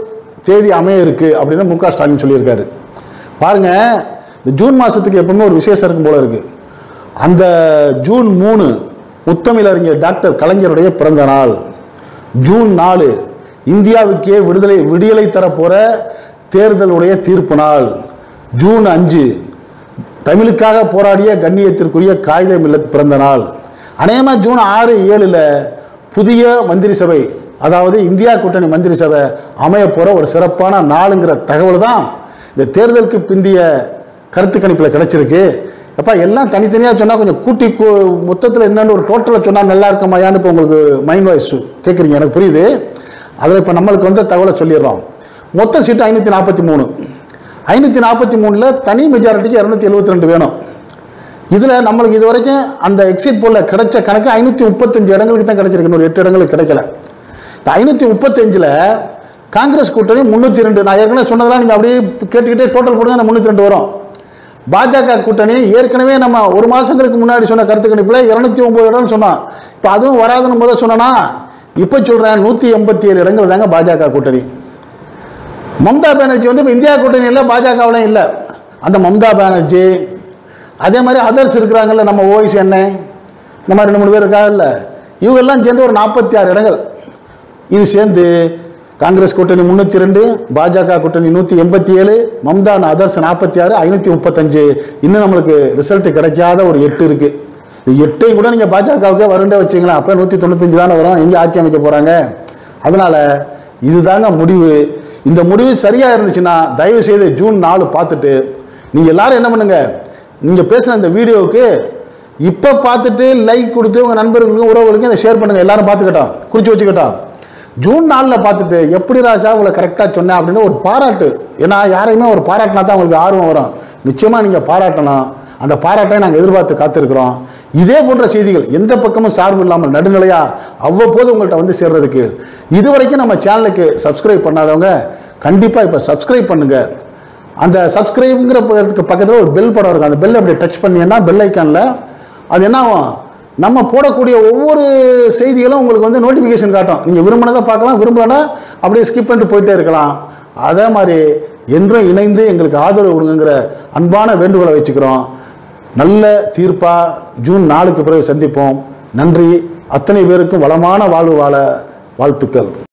[SPEAKER 2] தேதி அமைய இருக்கு அப்படின்னு மு க ஸ்டாலின் சொல்லியிருக்காரு பாருங்க இந்த ஜூன் மாசத்துக்கு எப்பவுமே ஒரு விசேஷம் இருக்கும் போல இருக்கு அந்த ஜூன் மூணு முத்தமிழறிஞர் டாக்டர் கலைஞருடைய பிறந்த நாள் ஜூன் நாலு இந்தியாவுக்கே விடுதலை விடியலை தரப்போற தேர்தலுடைய தீர்ப்பு நாள் ஜூன் அஞ்சு தமிழுக்காக போராடிய கண்ணியத்திற்குரிய காகித மில்லத் பிறந்த நாள் அநேகமாக ஜூன் ஆறு ஏழில் புதிய மந்திரி சபை அதாவது இந்தியா கூட்டணி மந்திரி சபை அமைய போகிற ஒரு சிறப்பான நாளுங்கிற தகவல் தான் இந்த தேர்தலுக்கு பிந்திய கருத்து கணிப்பில் கிடைச்சிருக்கு அப்பா எல்லாம் தனித்தனியாக சொன்னால் கொஞ்சம் கூட்டி மொத்தத்தில் என்னென்னு ஒரு டோட்டலாக சொன்னால் நல்லா இருக்குமாயான்னு இப்போ உங்களுக்கு மைண்ட் வாய்ஸ் கேட்குறீங்க எனக்கு புரியுது அதில் இப்போ நம்மளுக்கு வந்த தகவலை சொல்லிடுறோம் மொத்த சீட்டு ஐநூற்றி நாற்பத்தி மூணு ஐநூற்றி நாற்பத்தி மூணில் தனி மெஜாரிட்டிக்கு இரநூத்தி எழுபத்தி ரெண்டு வேணும் இதில் நம்மளுக்கு இது வரைக்கும் அந்த எக்ஸிட் போலில் கிடைச்ச கணக்கு ஐநூற்றி முப்பத்தஞ்சு இடங்களுக்கு தான் கிடைச்சிருக்கு இன்னொரு எட்டு இடங்களுக்கு கிடைக்கல இந்த ஐநூற்றி முப்பத்தஞ்சில் காங்கிரஸ் கூட்டணி முந்நூற்றி ரெண்டு நான் ஏற்கனவே சொன்னதெல்லாம் நீங்கள் அப்படியே கேட்டுக்கிட்டே டோட்டல் போடுங்க அந்த முந்நூற்றி ரெண்டு வரும் பாஜக கூட்டணி ஏற்கனவே நம்ம ஒரு மாதங்களுக்கு முன்னாடி சொன்ன கருத்து கணிப்பில் இரநூத்தி ஒம்பது இடம்னு சொன்னோம் இப்போ அதுவும் வராதுன்னு முதல் சொன்னேன்னா இப்போ சொல்கிறேன் நூற்றி எண்பத்தி ஏழு இடங்கள் தாங்க பாஜக கூட்டணி மம்தா பானர்ஜி வந்து இப்போ இந்தியா கூட்டணியில் பாஜகவில் இல்லை அந்த மம்தா பானர்ஜி அதே மாதிரி அதர்ஸ் இருக்கிறாங்கல்ல நம்ம ஓய்ஸ் என்ன இந்த மாதிரி ரெண்டு மூணு பேர் இருக்காங்கல்ல இவங்கெல்லாம் சேர்ந்து ஒரு நாற்பத்தி ஆறு இடங்கள் இது சேர்ந்து காங்கிரஸ் கூட்டணி முந்நூற்றி ரெண்டு பாஜக கூட்டணி நூற்றி எண்பத்தி ஏழு மம்தா அதர்ஸ் நாற்பத்தி ஆறு ஐநூற்றி முப்பத்தஞ்சு இன்னும் நம்மளுக்கு ரிசல்ட் கிடைக்காத ஒரு எட்டு இருக்குது இந்த எட்டையும் கூட நீங்கள் பாஜகவுக்கே வருண்டே வச்சிங்களேன் அப்போ நூற்றி தொண்ணூத்தஞ்சு தானே வரும் எங்கே ஆட்சி அமைக்க போகிறாங்க அதனால் இதுதாங்க முடிவு இந்த முடிவு சரியாக இருந்துச்சுன்னா தயவு செய்து ஜூன் நாலு பார்த்துட்டு நீங்கள் எல்லாரும் என்ன பண்ணுங்க நீங்கள் பேசுன இந்த வீடியோவுக்கு இப்போ பார்த்துட்டு லைக் கொடுத்து உங்கள் நண்பர்களுக்கும் உறவுகளுக்கும் இதை ஷேர் பண்ணுங்கள் எல்லாரும் பார்த்துக்கிட்டோம் குறித்து வச்சுக்கிட்டோம் ஜூன் நாலில் பார்த்துட்டு எப்படி ராஜா உங்களை கரெக்டாக சொன்னேன் அப்படின்னு ஒரு பாராட்டு ஏன்னா யாரையுமே ஒரு பாராட்டினா தான் உங்களுக்கு ஆர்வம் வரும் நிச்சயமாக நீங்கள் பாராட்டணும் அந்த பாராட்டை நாங்கள் எதிர்பார்த்து காத்திருக்கிறோம் இதே போன்ற செய்திகள் எந்த பக்கமும் சார்பு இல்லாமல் நடுநிலையா அவ்வப்போது உங்கள்கிட்ட வந்து சேர்றதுக்கு இது வரைக்கும் நம்ம சேனலுக்கு சப்ஸ்கிரைப் பண்ணாதவங்க கண்டிப்பாக இப்போ சப்ஸ்கிரைப் பண்ணுங்க அந்த சப்ஸ்கிரைப்ங்கிற பக்கத்தில் ஒரு பெல் படம் இருக்கும் அந்த பெல் அப்படி டச் பண்ணீங்கன்னா பெல் ஐக்கானில் அது என்ன ஆகும் நம்ம போடக்கூடிய ஒவ்வொரு செய்திகளும் உங்களுக்கு வந்து நோட்டிஃபிகேஷன் காட்டும் நீங்கள் விரும்பினதை பார்க்கலாம் விரும்பலன்னா அப்படியே ஸ்கிப் பண்ணிட்டு போயிட்டே இருக்கலாம் அதே மாதிரி என்றும் இணைந்து எங்களுக்கு ஆதரவு கொடுங்கிற அன்பான வேண்டுகோளை வச்சுக்கிறோம் நல்ல தீர்ப்பா ஜூன் நாலுக்கு பிறகு சந்திப்போம் நன்றி அத்தனை பேருக்கும் வளமான வாழ்வு வாழ வாழ்த்துக்கள்